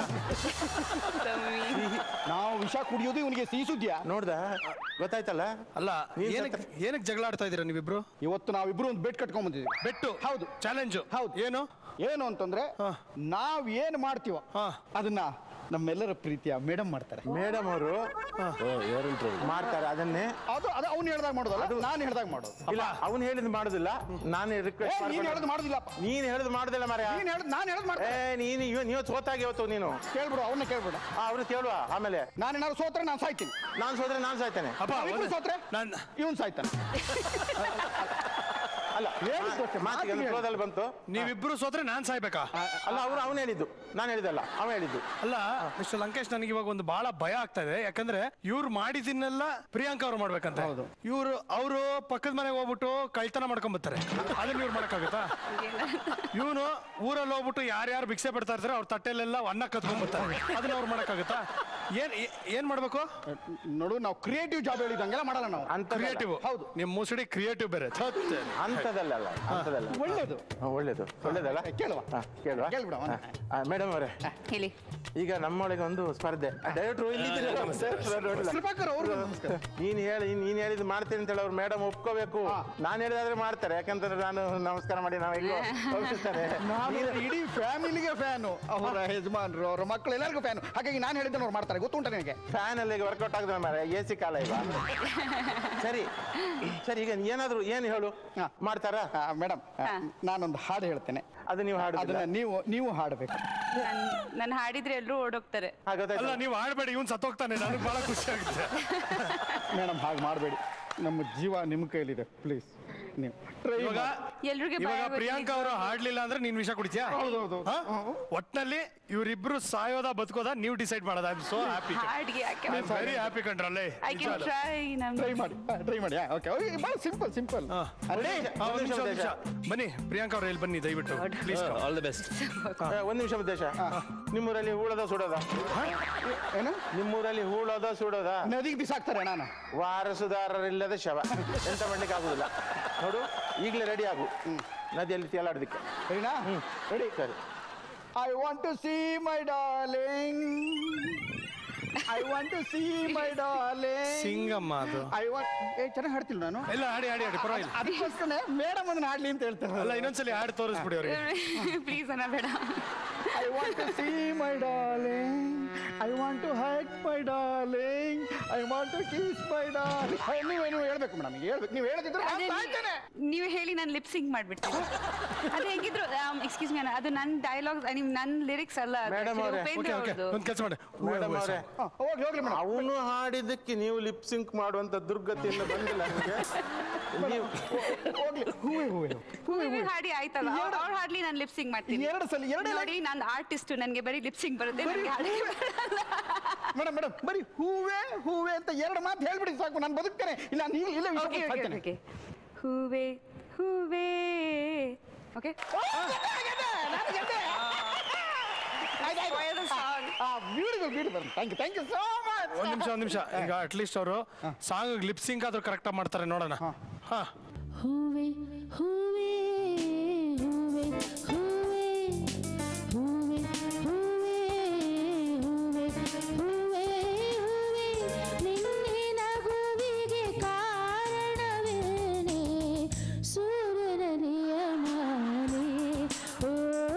ನಾವು ವಿಷ ಕುಡಿಯೋದು ಇವನಿಗೆ ಸಿಹಿ ಸುದ್ದಿಯ ನೋಡ್ದ ಗೊತ್ತಾಯ್ತಲ್ಲ ಅಲ್ಲ ನೀನ್ ಏನಕ್ಕೆ ಏನಕ್ಕೆ ಜಗಳ ಆಡ್ತಾ ಇದೀರಾ ನೀವಿಬ್ರು ಇವತ್ತು ನಾವಿಬ್ರು ಒಂದು ಬೆಟ್ ಕಟ್ಕೊಂಡ್ ಬಂದಿದ್ದೀವಿ ಬೆಟ್ಟು ಹೌದು. ಚಾಲೆಂಜ್ ಹೌದು. ಏನು ಏನು ಅಂತಂದ್ರೆ ಹಾ. ನಾವ್ ಏನ್ ಮಾಡ್ತೀವೋ ಹಾ. ಅದನ್ನ ನಮ್ಮೆಲ್ಲರ ಪ್ರೀತಿಯ ಮೇಡಮ್ ಮಾಡ್ತಾರೆ ಮೇಡಮ್ ಅವರು ಮಾಡ್ತಾರೆ ಅದನ್ನೇ ಅದು ಅದು ಅವ್ನು ಹೇಳ್ದಾಗ ಮಾಡೋದಲ್ಲ ನಾನು ಹೇಳ್ದಾಗ ಮಾಡೋದು ಇಲ್ಲ ಅವ್ನು ಹೇಳಿದ್ ಮಾಡುದಿಲ್ಲ ನಾನು ಏ, ರಿಕ್ವೆಸ್ಟ್ ನೀನ್ ಹೇಳೋದು ಮಾಡೋದಿಲ್ಲಪ್ಪ ನೀನ್ ಹೇಳಿದ್ ಮಾಡುದಿಲ್ಲ ಮರ ನೀನ್ ಹೇಳೋದು ನಾನು ಹೇಳೋದು ಏ ಮಾಡ್ತೀನಿ ನೀನು ಇವ- ನೀವು ಸೋತಾಗ ಇವತ್ತು ನೀನು ಕೇಳ್ಬಿಡು ಅವನ್ನ ಕೇಳ್ಬಿಡ ಆ, ಅವ್ರು ಕೇಳುವ ಆಮೇಲೆ ನಾನು ಏನಾದ್ರು ಸೋತ್ರೆ ನಾನು ಸಾಯ್ತೀನಿ ನಾನ್ ಸೋದ್ರೆ ನಾನ್ ಸಾಯ್ತೇನೆ ಅಪ್ಪ ನಾವಿಬ್ರು ಒಂದ್- ಸೋತ್ರೆ ನಾನ್ ಇವನ್ ಸಾಯ್ತಾನೆ ಅಲ್ಲ ಹೇಳಿದ್ದು ಅಷ್ಟೇ, ಮಾತಿಗೆ ಮಾತಿಗೆ ಫ್ಲೋದಲ್ಲಿ ಬಂತು ನೀವಿಬ್ರು ಸೋತ್ರೆ ನಾನ್ ಸಾಯ್ಬೇಕಾ ಅಲ್ಲ ಅವ್ರು ಅವನು ಹೇಳಿದ್ದು ನಾನು ಹೇಳಿದಲ್ಲ ಅವ ಹೇಳಿದ್ದು ಅಲ್ಲ ಮಿಸ್ಟರ್ ಲಂಕೇಶ್ ನನಗೆ ಇವಾಗ ಒಂದು ಬಹಳ ಭಯ ಆಗ್ತಾ ಇದೆ ಯಾಕಂದ್ರೆ ಇವ್ರು ಮಾಡಿದಿನ್ನೆಲ್ಲ ಪ್ರಿಯಾಂಕಾ ಅವ್ರು ಮಾಡ್ಬೇಕಂತ ಹೌದು. ಇವ್ರು ಅವರು ಪಕ್ಕದ ಮನೆಗೆ ಹೋಗ್ಬಿಟ್ಟು ಕಳ್ತನ ಮಾಡ್ಕೊಂಡ್ ಬರ್ತಾರೆ ಅದನ್ನ ಇವ್ರು ಮಾಡಕ್ಕಾಗತ್ತಾ ಇವನು ಊರಲ್ಲಿ ಹೋಗ್ಬಿಟ್ಟು ಯಾರ್ಯಾರು ಭಿಕ್ಷೆ ಪಡ್ತಾ ಇರ್ತಾರೆ ಅವ್ರ ತಟ್ಟೆಲೆಲ್ಲ ಅನ್ನ ಕತ್ಕೊಂಡ್ ಬರ್ತಾರೆ ಅದನ್ನ ಅವ್ರು ಮಾಡಕ್ಕಾಗತ್ತಾ ಏನ್ ಏ- ಏನ್ ಮಾಡ್ಬೇಕು ನೋಡು ನಾವು ಕ್ರಿಯೇಟಿವ್ ಜಾಬ್ ಹೇಳಿದಂಗೆಲ್ಲ ಮಾಡಲ್ಲ ನಾವು ಅಂತ ಕ್ರಿಯೇಟಿವ್ ಹೌದು. ನಿಮ್ ಮುಸುಡಿ ಕ್ರಿಯೇಟಿವ್ ಬೇರೆ ಥತ್. ಅಂತದಲ್ಲ ಅಂತದಲ್ಲ ಒಳ್ಳೇದು ಹಾ, ಒಳ್ಳೇದು ಒಳ್ಳೇದಲ್ಲ ಕೇಳುವ ಹಾ, ಕೇಳುವ ಕೇಳ್ಬಿಡ ಅವನ್ನ. ಮೇಡಮ್ ಅವರೇ ಹೇಳಿ ಈಗ ನಮ್ಮೊಳಗೆ ಒಂದು ಸ್ಪರ್ಧೆ ಡೈರೆಕ್ಟ್ರು ಇಲ್ಲಿದ್ದೀರಲ್ಲ, ನೋಡಿಲ್ಲ. ಕೃಪಾಕರ್ ಅವ್ರಿಗೂ ನಮಸ್ಕಾರ. ನೀನ್ ಹೇಳಿ ನೀನ್ ಹೇಳಿದ್ ಮಾಡ್ತೀನಿ ಅಂತ ಹೇಳಿ ಅವ್ರು ಮೇಡಮ್ ಒಪ್ಕೋಬೇಕು ನಾನು ಹೇಳಿದಾದ್ರೆ ಮಾಡ್ತಾರೆ ಯಾಕಂತಂದ್ರೆ ನಾನು ನಮಸ್ಕಾರ ಮಾಡಿ ನಾವು ಹೆಂಗೋ ಹೋಗ್ತಿರ್ತಾರೆ. ನಾನು ಇಡೀ ಫ್ಯಾಮಿಲಿಗೆ ಫ್ಯಾನು ಅವರ ಯಜಮಾನ್ರು ಅವರ ಮಕ್ಕಳು ಎಲ್ಲರಿಗೂ ಫ್ಯಾನು ಹಾಗಾಗಿ ನಾನು ಹೇಳಿದ್ದನ್ನು ಅವ್ರು ಮಾಡ್ತಾರೆ ಗೊತ್ತುಂಟ ನಿನಗೆ ಫ್ಯಾನ್ ಅಲ್ಲಿ ವರ್ಕೌಟ್ ಆಗದ ಮಾರ ಎ ಸಿ ಕಾಲ ಈಗ ಸರಿ ಸರಿ ಈಗ ಏನಾದ್ರು ಏನ್ ಹೇಳು ಹಾ. ಮಾಡ್ತಾರಾ ಮೇಡಮ್ ಹಾ. ನಾನೊಂದು ಹಾಡು ಹೇಳ್ತೇನೆ ಅದು ನೀವು ಹಾಡು ಅದನ್ನ ನೀವು ನೀವು ಹಾಡಬೇಕು ನಾನು ಹಾಡಿದ್ರೆ ಎಲ್ಲರೂ ಓಡೋಗ್ತಾರೆ ಅಲ್ಲ ನೀವು ಆಡ್ಬೇಡಿ ಇವ್ನು ಸತ್ತೋಗ್ತಾನೆ ನನಗೆ ಬಹಳ ಖುಷಿ ಆಗುತ್ತೆ ಮೇಡಮ್ ಹಾಗೆ ಮಾಡಬೇಡಿ ನಮ್ಮ ಜೀವ ನಿಮ್ಮ ಕೈಲಿದೆ ಪ್ಲೀಸ್ ನೀವು ಟ್ರೈ ಇವಾಗ ಎಲ್ರಿಗೂ ಇವಾಗ ಭಯ ಆಗುತ್ತೆ ಪ್ರಿಯಾಂಕಾ ಅವರು ಹಾಡ್ಲಿಲ್ಲ ಅಂದ್ರೆ ನೀನ್ ವಿಷ ಕುಡಿತ್ಯಾ ಹೌದೌದು. ಹಾ? ಒಟ್ನಲ್ಲಿ ಇವರಿಬ್ರು ಸಾಯೋದ ಬದುಕೋದ ನೀವು ಡಿಸೈಡ್ ಮಾಡೋದ ಐ ಆಮ್ ಸೋ ಹ್ಯಾಪಿ ಹಾಡ್ಗೆ ಯಾಕೆ ವೆರಿ ಹ್ಯಾಪಿ ಕಂಡ್ರಲ್ಲೇ ಐ ಕ್ಯಾನ್ ಟ್ರೈ ನಮ್ ಟ್ರೈ ಮಾಡಿ ಟ್ರೈ ಮಾಡಿ ಓಕೆ ಭಾಳ ಸಿಂಪಲ್ ಸಿಂಪಲ್ ಬನ್ನಿ ಪ್ರಿಯಾಂಕಾ ಅವ್ರು ಇಲ್ಲಿ ಬನ್ನಿ ದಯವಿಟ್ಟು ಪ್ಲೀಸ್ ಆಲ್ ದ ಬೆಸ್ಟ್ ಏ, ಒಂದ್ ನಿಮಿಷ ಉದ್ದೇಶ ನಿಮ್ಮೂರಲ್ಲಿ ಹೂಳದ ಸುಡೋದ ಏನು ನಿಮ್ಮೂರಲ್ಲಿ ಹೂಳದ ಸುಡೋದ ನದಿಗೆ ಬಿಸಾಕ್ತಾರೆ ನಾನು ವಾರಸುದಾರರಿಲ್ಲದ ಶವ ಎಂತ ಮಾಡ್ಲಿಕ್ಕೆ ಆಗುದಿಲ್ಲ ನೋಡು ಈಗಲೇ ರೆಡಿ ಆಗು ನದಿಯಲ್ಲಿ ತೇಲಾಡೋದಕ್ಕೆ ಸರಿನಾ ರೆಡಿ ಸರಿ I want to see my darling I want to see my darling ಸಿಂಗಮ್ಮ ಅದು ಐ ವಾಂಟ್ ಏ ಚೆನ್ನಾಗಿ ಹಾಡ್ತಿಲ್ಲ ನಾನು ಎಲ್ಲ ಹಾಡಿ ಹಾಡಿ ಹಾಡಿ ಪರವಾಗಿಲ್ಲ ಅದಕ್ಕೋಸ್ಕರ ಮೇಡಮ್ ಅದನ್ನ ಹಾಡ್ಲಿ ಅಂತ ಹೇಳ್ತಾರೆ ಅಲ್ಲ ಇನ್ನೊಂದ್ಸಲಿ ಹಾಡಿ ತೋರಿಸ್ಬಿಡಿ ಅವ್ರಿಗೆ ಪ್ಲೀಸ್ ಅನ್ನ ಬೇಡ I want to see my darling I want to height my darling I want to kiss my darling ನೀವು ನೀವು ಹೇಳ್ಬೇಕು ಮೇಡಮ್ ಹೇಳ್ಬೇಕು ನೀವು ಹೇಳ್ತಿದ್ರೆ ನಾನು ಅದೇ ಸಾಯ್ತೇನೆ. ನೀವು ಹೇಳಿ ನಾನು ಲಿಪ್ ಸಿಂಗ್ ಮಾಡ್ಬಿಡ್ತೀನಿ ಅದು ಹೆಂಗಿದ್ರು ಎಕ್ಸ್ಕ್ಯೂಸ್ ಮೀ ಅದು ನನ್ನ ಡೈಲಾಗ್ಸ್ ನಿಮ್ ನನ್ನ ಲಿರಿಕ್ಸ್ ಅಲ್ಲ ಅದು Madam actually ಅವ್ರೆ, ಉಪೇಂದ್ರ ಓಕೆ ಓಕೆ ಅವ್ರದ್ದು ಒಂದ್ ಕೆಲಸ ಮಾಡಿ ಮೇಡಮ್ ಅವರೇ ಹಾ, ಹೋಗ್ಲಿ ಹೋಗ್ಲಿ ಮೇಡಮ್ ಅವನು ಹಾಡಿದ್ದಕ್ಕೆ ನೀವು ಲಿಪ್ ಸಿಂಕ್ ಮಾಡುವಂತ ದುರ್ಗತಿಯಿಂದ ಬಂದಿಲ್ಲ ನಿಮಗೆ ನೀವು ಹೋಗ್ಲಿ ಹೂವೆ ಹೂವೆ ಹೂವಿಗೆ ಹಾಡಿ ಆಯ್ತಲ್ಲ ಅವ್ರು ಹಾಡ್ಲಿ ನಾನು ಲಿಪ್ ಸಿಂಗ್ ಮಾಡ್ತೀನಿ ಎರಡು ಸಲ ಎರಡು ನೋಡಿ ನಾನು ಆರ್ಟಿಸ್ಟ್ ನನಗೆ ಬರೀ ಲಿಪ್ ಸಿಂಗ್ ಬರುತ್ತೆ ನನಗೆ ಹಾಡಕ್ಕೆ ಬರಲ್ಲ. ಮೇಡಮ್ ಮೇಡಮ್ ಬರೀ ಹೂವೆ ಹೂವೆ ಅಂತ ಎರಡು ಮಾತು ಹೇಳ್ಬಿಡಿ ಸಾಕು ನಾನು ಬದುಕ್ತೇನೆ ಇಲ್ಲ ನೀವು ಇಲ್ಲ ವಿಷಯ Okay, okay, ಸಾಯ್ತೇನೆ. okay. ಹೂವೆ ಹೂವೆ okay beautiful beautiful thank you thank you so much ಒಂದ್ ನಿಮಿಷ ಒಂದ್ ನಿಮಿಷ ಈಗ ಅಟ್ಲೀಸ್ಟ್ ಅವರು ಸಾಂಗ್ ಲಿಪ್ ಸಿಂಕ್ ಆದ್ರೂ ಕರೆಕ್ಟ್ ಮಾಡ್ತಾರೆ ನೋಡೋಣ ಹಾ ಹೂವೆ ಹೂವೆ ಹೂವೆ ಹೂವೆ ಹೂವೆ ಹೂವೆ ಹೂವೆ ಹೂವೆ ಹೂವೆ ನಿನ್ನೆ ನಗುವಿಗೆ ಕಾರಣವೇನೆ ಸೂರ್ಯನ ನಿಯಮನೆ oh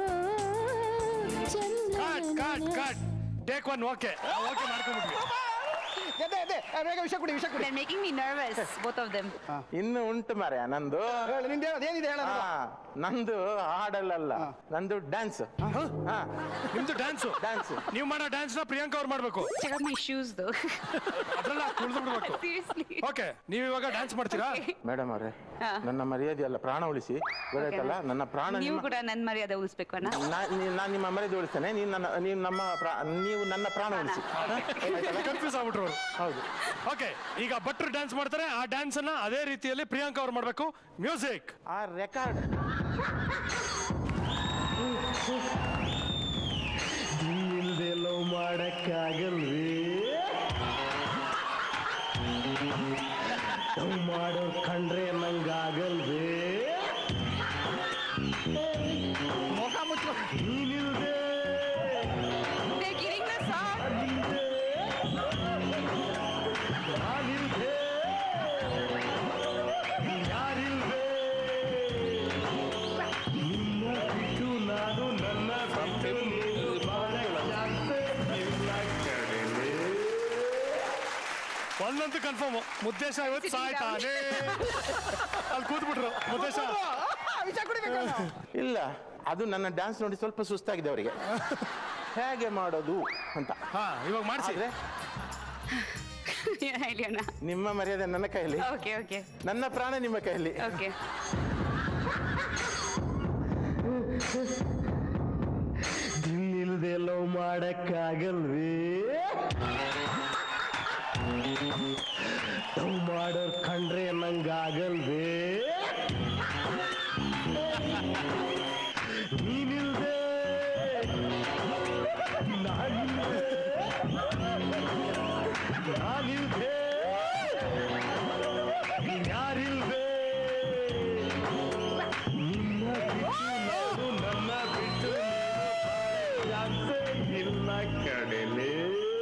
cut cut Chandra cut take one okay okay ಮಾಡ್ಕೊಂಡ್ಬಿಟ್ವಿ ಅದೇ ಅದೇ ಆ, ಬೇಗ ವಿಷಯ ಕೊಡಿ ವಿಷಯ ಕೊಡಿ They're making me nervous, both of them. ಇನ್ನು ಉಂಟು ಮಾರ್ಯ ನಂದು ಹೇಳಿ ನಿಂದು ಹೇಳೋದು ಏನಿದೆ ಹೇಳೋದು ಹಾ ನಂದು ಹಾಡಲ್ಲ ನಂದು ಡ್ಯಾನ್ಸ್ ಹಾ ನಿಮ್ದು ಡ್ಯಾನ್ಸ್ ಡ್ಯಾನ್ಸ್ ನೀವು ಮಾಡೋ ಡ್ಯಾನ್ಸ್ ನ ಪ್ರಿಯಾಂಕಾ ಅವ್ರು ಮಾಡ್ಬೇಕು Check out my shoes though. ಅದ್ರಲ್ಲ ತುಳಿದು ಬಿಡ್ಬೇಕು Seriously. ಓಕೆ ನೀವು ಇವಾಗ ಡ್ಯಾನ್ಸ್ ಮಾಡ್ತೀರಾ ಮೇಡಮ್ ಅವರೇ ಹಾ. ನನ್ನ ಮರ್ಯಾದೆ ಅಲ್ಲ ಪ್ರಾಣ ಉಳಿಸಿ ಗೊತ್ತಾಯ್ತಲ್ಲ ನನ್ನ ಪ್ರಾಣ ನೀವು ನಿಮ್ಮ ಕೂಡ ನನ್ನ ಮರ್ಯಾದೆ ಉಳಿಸ್ಬೇಕು ಅಣ್ಣ ನಾನು ನಿಮ್ಮ ಮರ್ಯಾದೆ ಉಳಿಸ್ತೇನೆ ನೀನು ನನ್ನ ನೀವು ನಮ್ಮ ಪ್ರಾ- ನೀವು ನನ್ನ ಪ್ರಾಣ ಉಳಿಸಿ ಕನ್ಫ್ಯೂಸ್ ಆಗ್ಬಿಟ್ರು ಅವರು ಹೌದು ಓಕೆ ಈಗ ಭಟ್ರು ಡ್ಯಾನ್ಸ್ ಮಾಡ್ತಾರೆ ಆ ಡ್ಯಾನ್ಸ್ ಅನ್ನ ಅದೇ ರೀತಿಯಲ್ಲಿ ಪ್ರಿಯಾಂಕಾ ಅವ್ರು ಮಾಡ್ಬೇಕು ಮ್ಯೂಸಿಕ್ ಆ ರೆಕಾರ್ಡ್ ಇಲ್ದೆ ಲವ್ ಮಾಡಕ್ಕಾಗಲ್ವೇ ಲವ್ ಮಾಡೋರ್ ಕಂಡ್ರೆ ನಂಗಾಗಲ್ವೇ ಮುಖ ಮುಚ್ಚು ನೀನಿಲ್ದೆ They're killing the song. ನಾನಿಲ್ದೆ ಯಾರಿಲ್ವೇ ನಿನ್ನ ಬಿಟ್ಟು ನಾನು ನನ್ನ ಬಿಟ್ಟು ನೀನು ಮಾಡಕ್ಕಾಗ್ದೆ ಇಲ್ಲ ಕಡೆಲೇ. ಒಂದಂತೂ ಕನ್ಫರ್ಮ್ ಮುದ್ದೇಶ ಇವತ್ತು ಸಾಯ್ತಾನೆ ಅಲ್ಲಿ ಕೂತ್ಬಿಟ್ರು ಮುದ್ದೇಶ ಆ, ವಿಷಯ ಕುಡಿಬೇಕು ನಾವು. ಇಲ್ಲ ಅದು ನನ್ನ ಡ್ಯಾನ್ಸ್ ನೋಡಿ ಸ್ವಲ್ಪ ಸುಸ್ತಾಗಿದೆ ಅವರಿಗೆ ಹೇಗೆ ಮಾಡೋದು ಅಂತ ಹಾ ಇವಾಗ ಮಾಡಿಸಿ ಆದ್ರೆ ಹೇಳಿ ಅಣ್ಣ ನಿಮ್ಮ ಮರ್ಯಾದೆ ನನ್ನ ಕೈಯಲ್ಲಿ ಓಕೆ ಓಕೆ ನನ್ನ ಪ್ರಾಣ ನಿಮ್ಮ ಕೈಯಲ್ಲಿ ಓಕೆ ದಿಲ್ಲಿಲ್ದೆ ಲವ್ ಮಾಡಕ್ಕಾಗಲ್ವೇ ಲವ್ ಮಾಡೋರ್ ಕಂಡ್ರೆ ನಂಗಾಗಲ್ವೇ ನೀನಿಲ್ದೆ ನಾನಿಲ್ದೆ ನಾನಿಲ್ದೆ ಯಾರಿಲ್ವೇ ನಿನ್ನ ಬಿಟ್ಟು ನಾನು ನನ್ನ ಬಿಟ್ಟು ನೀನು ಯಾಕೆ ಇಲ್ಲ ಕಡೆಲೇ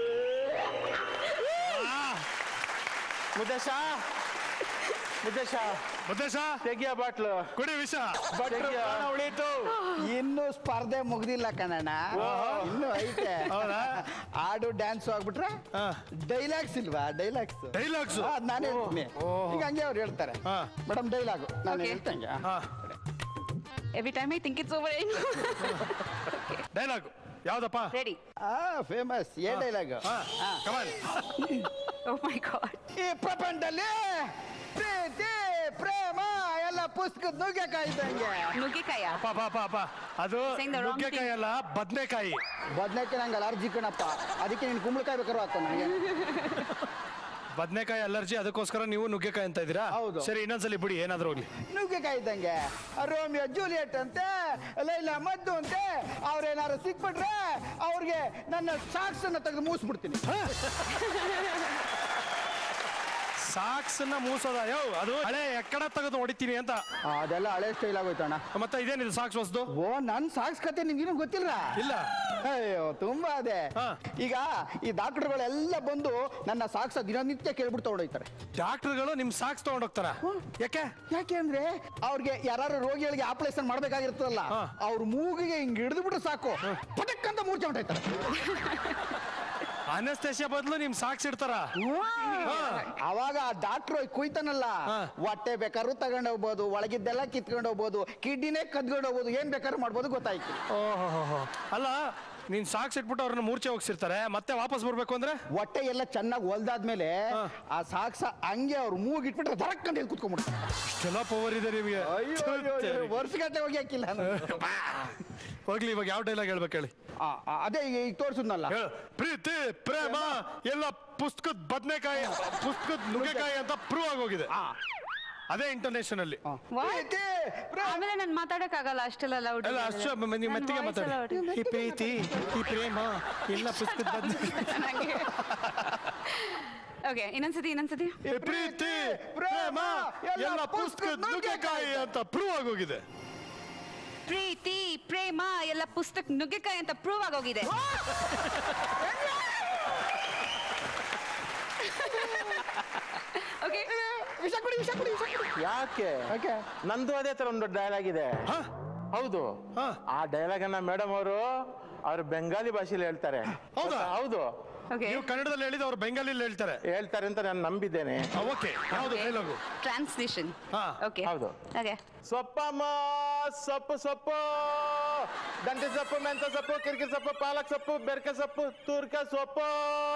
ಮುದ್ದೇಶ ಮುದ್ದೇಶ ಮುದ್ದೇಶ ತೆಗಿಯ ಬಾಟ್ಲು ಕುಡಿ ವಿಷ ತೆಗಿಯ ಉಳಿಯಿತು ಇನ್ನು ಸ್ಪರ್ಧೆ ಮುಗ್ದಿಲ್ಲ ಕಣಣ್ಣ ಇನ್ನು ಐತೆ ಹೌದಾ? ಹಾಡು ಡ್ಯಾನ್ಸ್ ಆಗ್ಬಿಟ್ರೆ ಹಾ. ಡೈಲಾಗ್ಸ್ ಇಲ್ವಾ ಡೈಲಾಗ್ಸ್ ಡೈಲಾಗ್ಸ್ ನಾನು ಹೇಳ್ತೀನಿ ಈಗ ಹಂಗೆ ಅವ್ರು ಹೇಳ್ತಾರೆ ಹಾ. ಮೇಡಮ್ ಡೈಲಾಗು ನಾನು Okay. ಹೇಳ್ತಂಗೆ ಹಾ every time I think it's over dialogue ಯಾವ್ದಪ್ಪ ರೆಡಿ ಆ ಫೇಮಸ್ ಏ ಡೈಲಾಗ್ ಹಾ ಕಮಾನ್ ಓ ಮೈ ಗಾಡ್ ಈ ಪ್ರಪಂಚದಲ್ಲಿ ಪ್ರೀತಿ ಪ್ರೇಮ ಎಲ್ಲ ಪುಸ್ತಕದ ನುಗ್ಗೆಕಾಯಿ ಇದ್ದಂಗೆ ನುಗ್ಗೆಕಾಯ ಅಪ್ಪ ಅಪ್ಪ ಅಪ್ಪ ಅಪ್ಪ ಅದು Saying the wrong ನುಗ್ಗೆಕಾಯಿ ಅಲ್ಲ ಬದನೆಕಾಯಿ ಬದನೆಕಾಯಿ ನಂಗೆ ಅಲರ್ಜಿ ಕಣಪ್ಪ ಅದಕ್ಕೆ ನೀನು ಕುಂಬಳಕಾಯಿ ಬೇಕಾದ್ರು ಹಾಕೋ ನನಗೆ ಬದನೆಕಾಯಿ ಅಲರ್ಜಿ ಅದಕ್ಕೋಸ್ಕರ ನೀವು ನುಗ್ಗೆಕಾಯಿ ಅಂತ ಇದ್ದೀರಾ ಹೌದು. ಸರಿ ಇನ್ನೊಂದ್ಸಲಿ ಬಿಡಿ ಏನಾದ್ರೂ ಹೋಗ್ಲಿ ನುಗ್ಗೆಕಾಯಿ ಇದ್ದಂಗೆ ರೋಮಿಯೋ ಜೂಲಿಯಟ್ ಅಂತೆ ಲೈಲಾ ಮದ್ದು ಅಂತೆ ಅವ್ರೇನಾರು ಸಿಕ್ಬಿಟ್ರೆ ಅವ್ರಿಗೆ ನನ್ನ ಸಾಕ್ಸ್ ಅನ್ನ ತೆಗೆದು ಮೂಸ್ಬಿಡ್ತೀನಿ ಸಾಕ್ಸ್ ನ ಮೂಸೋದ ಯೋ ಅದು ಹಳೆ ಎಕ್ಕಡ ತೆಗೆದು ಹೊಡಿತೀನಿ ಅಂತ ಆ, ಅದೆಲ್ಲ ಹಳೆ ಸ್ಟೈಲ್ ಆಗೋಯ್ತಣ್ಣ ಮತ್ತೆ ಇದೇನಿದು ಸಾಕ್ಸ್ ಹೊಸ್ದು ಓ ನನ್ ಸಾಕ್ಸ್ ಕತೆ ನಿಮ್ಗೇನು ಗೊತ್ತಿಲ್ಲ ಇಲ್ಲ ಅಯ್ಯೋ ತುಂಬಾ ಅದೇ ಹಾ. ಈಗ ಈ ಡಾಕ್ಟರ್ಗಳೆಲ್ಲ ಬಂದು ನನ್ನ ಸಾಕ್ಸ ದಿನನಿತ್ಯ ಕೇಳ್ಬಿಟ್ಟು ತಗೊಂಡೋಯ್ತಾರೆ ಡಾಕ್ಟರ್ಗಳು ನಿಮ್ ಸಾಕ್ಸ್ ತಗೊಂಡೋಗ್ತಾರ ಯಾಕೆ ಯಾಕೆ ಅಂದ್ರೆ ಅವ್ರಿಗೆ ಯಾರು ರೋಗಿಗಳಿಗೆ ಆಪರೇಷನ್ ಮಾಡ್ಬೇಕಾಗಿರ್ತದಲ್ಲ ಹಾ. ಅವ್ರ ಮೂಗಿಗೆ ಹಿಂಗ್ ಹಿಡಿದು ಬಿಟ್ರೆ ಸಾಕು ಪಟಕ್ ಅಂತ ಮೂರ್ಛೆ ಹೊಂಟೈತಾರೆ ಅನಸ್ತೇಶಿಯ ಬದಲು ನಿಮ್ ಸಾಕ್ಸ್ ಇಡ್ತಾರ ಅವಾಗ ಆ ಡಾಕ್ಟ್ರು ಕುಯ್ತಾನಲ್ಲ ಹಾ. ಹೊಟ್ಟೆ ಬೇಕಾದ್ರೂ ತಗೊಂಡು ಹೋಗ್ಬೋದು ಒಳಗಿದ್ದೆಲ್ಲ ಕಿತ್ಕೊಂಡು ಹೋಗ್ಬೋದು ಕಿಡ್ನಿನೇ ಕದ್ಕೊಂಡು ಹೋಗ್ಬೋದು ಏನ್ ಬೇಕಾದ್ರೂ ಮಾಡ್ಬೋದು ಗೊತ್ತಾಯ್ತು ಓಹೋ ಅಲ್ಲ ನೀನ್ ಸಾಕ್ಸ್ ಇಟ್ಬಿಟ್ಟು ಅವ್ರನ್ನ ಮೂರ್ಛೆ ಹೋಗ್ಸಿರ್ತಾರೆ ಮತ್ತೆ ವಾಪಸ್ ಬರ್ಬೇಕು ಅಂದ್ರೆ ಹೊಟ್ಟೆ ಎಲ್ಲ ಚೆನ್ನಾಗಿ ಹೊಲ್ದಾದ್ಮೇಲೆ ಆ ಸಾಕ್ಸ ಹಂಗೆ ಅವ್ರು ಮೂಗಿಟ್ಬಿಟ್ರೆ ದರಕ್ಕಂತ ಎದ್ದು ಕುತ್ಕೊಂಡ್ಬಿಡ್ತಾರೆ ಇಷ್ಟೆಲ್ಲ ಪವರ್ ಇದೆ ನಿಮಗೆ ವರ್ಷಗಟ್ಟಲೆ ಹೋಗಿ ಹಾಕಿಲ್ಲ ನಾನು. ಹೋಗ್ಲಿ ಇವಾಗ ಯಾವ ಡೈಲಾಗ್ ಹೇಳ್ಬೇಕು ಹೇಳಿ ಆ, ಆ, ಅದೇ ಈಗ ಈಗ ತೋರಿಸಿದ್ನಲ್ಲ ಹೇಳು. ಪ್ರೀತಿ ಪ್ರೇಮ ಎಲ್ಲ ಪುಸ್ತಕದ ಬದನೆಕಾಯಿ ಪುಸ್ತಕದ ನುಗ್ಗೆಕಾಯಿ ಅಂತ ಪ್ರೂವ್ ಆಗೋಗಿದೆ ಅದೇ ಇಂಟರ್ನ್ಯಾಷನಲ್ ಅಲ್ಲಿ ಪ್ರೀತಿ, ಪ್ರೇಮ. ಆಮೇಲೆ ನಾನು ಮಾತಾಡಕ್ಕಾಗಲ್ಲ ಅಷ್ಟೆಲ್ಲ ಲೌಡ್ ಅಲ್ಲ ಅಷ್ಟು ಮ- ನೀವು ಮೆತ್ತಿಗೆ ಮಾತಾಡಿ ಈ ಪ್ರೀತಿ ಈ ಪ್ರೇಮ ಎಲ್ಲ ಪುಸ್ತಕದ ಬದನೆಕಾಯಿ ಓಕೆ ಇನ್ನೊಂದ್ಸತಿ ಇನ್ನೊಂದ್ಸತಿ ಈ ಪ್ರೀತಿ ಪ್ರೇಮ ಎಲ್ಲ ಪುಸ್ತಕದ ನುಗ್ಗೆಕಾಯಿ ಅಂತ ಪ್ರೂವ್ ಆಗೋಗಿದೆ ಪ್ರೀತಿ ಪ್ರೇಮ ಎಲ್ಲ ಪುಸ್ತಕ ನುಗ್ಗೆಕಾಯಿ ಅಂತ ಪ್ರೂವ್ ಆಗೋಗಿದೆ ಓಕೆ ವಿಷ ಕುಡಿ ವಿಷ ಕುಡಿ ವಿಷ ಕುಡಿ ಯಾಕೆ ಯಾಕೆ ನಂದು ಅದೇ ತರ ಒಂದು ಡೈಲಾಗ್ ಇದೆ ಹಾ? ಹೌದು ಹಾ. ಆ ಡೈಲಾಗ್ ಅನ್ನ ಮೇಡಮ್ ಅವರು ಅವ್ರು ಬೆಂಗಾಲಿ ಭಾಷೆಯಲ್ಲಿ ಹೇಳ್ತಾರೆ ಹೌದಾ? ಹೌದು ಓಕೆ ನೀವು ಕನ್ನಡದಲ್ಲಿ ಹೇಳಿದ ಅವ್ರು ಬೆಂಗಾಲಿಯಲ್ಲಿ ಹೇಳ್ತಾರೆ ಹೇಳ್ತಾರೆ ಅಂತ ನಾನು ನಂಬಿದ್ದೇನೆ ಓಕೆ ಯಾವುದು ಡೈಲಾಗು ಟ್ರಾನ್ಸ್ಲೇಷನ್ ಹಾ. ಓಕೆ ಹೌದು. ಓಕೆ ಸೊಪ್ಪಮ್ಮ ಸೊಪ್ಪು ಸೊಪ್ಪು ದಂಟೆ ಸೊಪ್ಪು ಮೆಂತ ಸೊಪ್ಪು ಕಿರಿಕಿ ಸೊಪ್ಪು ಪಾಲಕ್ ಸೊಪ್ಪು ಬೆರ್ಕೆ ಸೊಪ್ಪು ತೂರ್ಕ ಸೊಪ್ಪು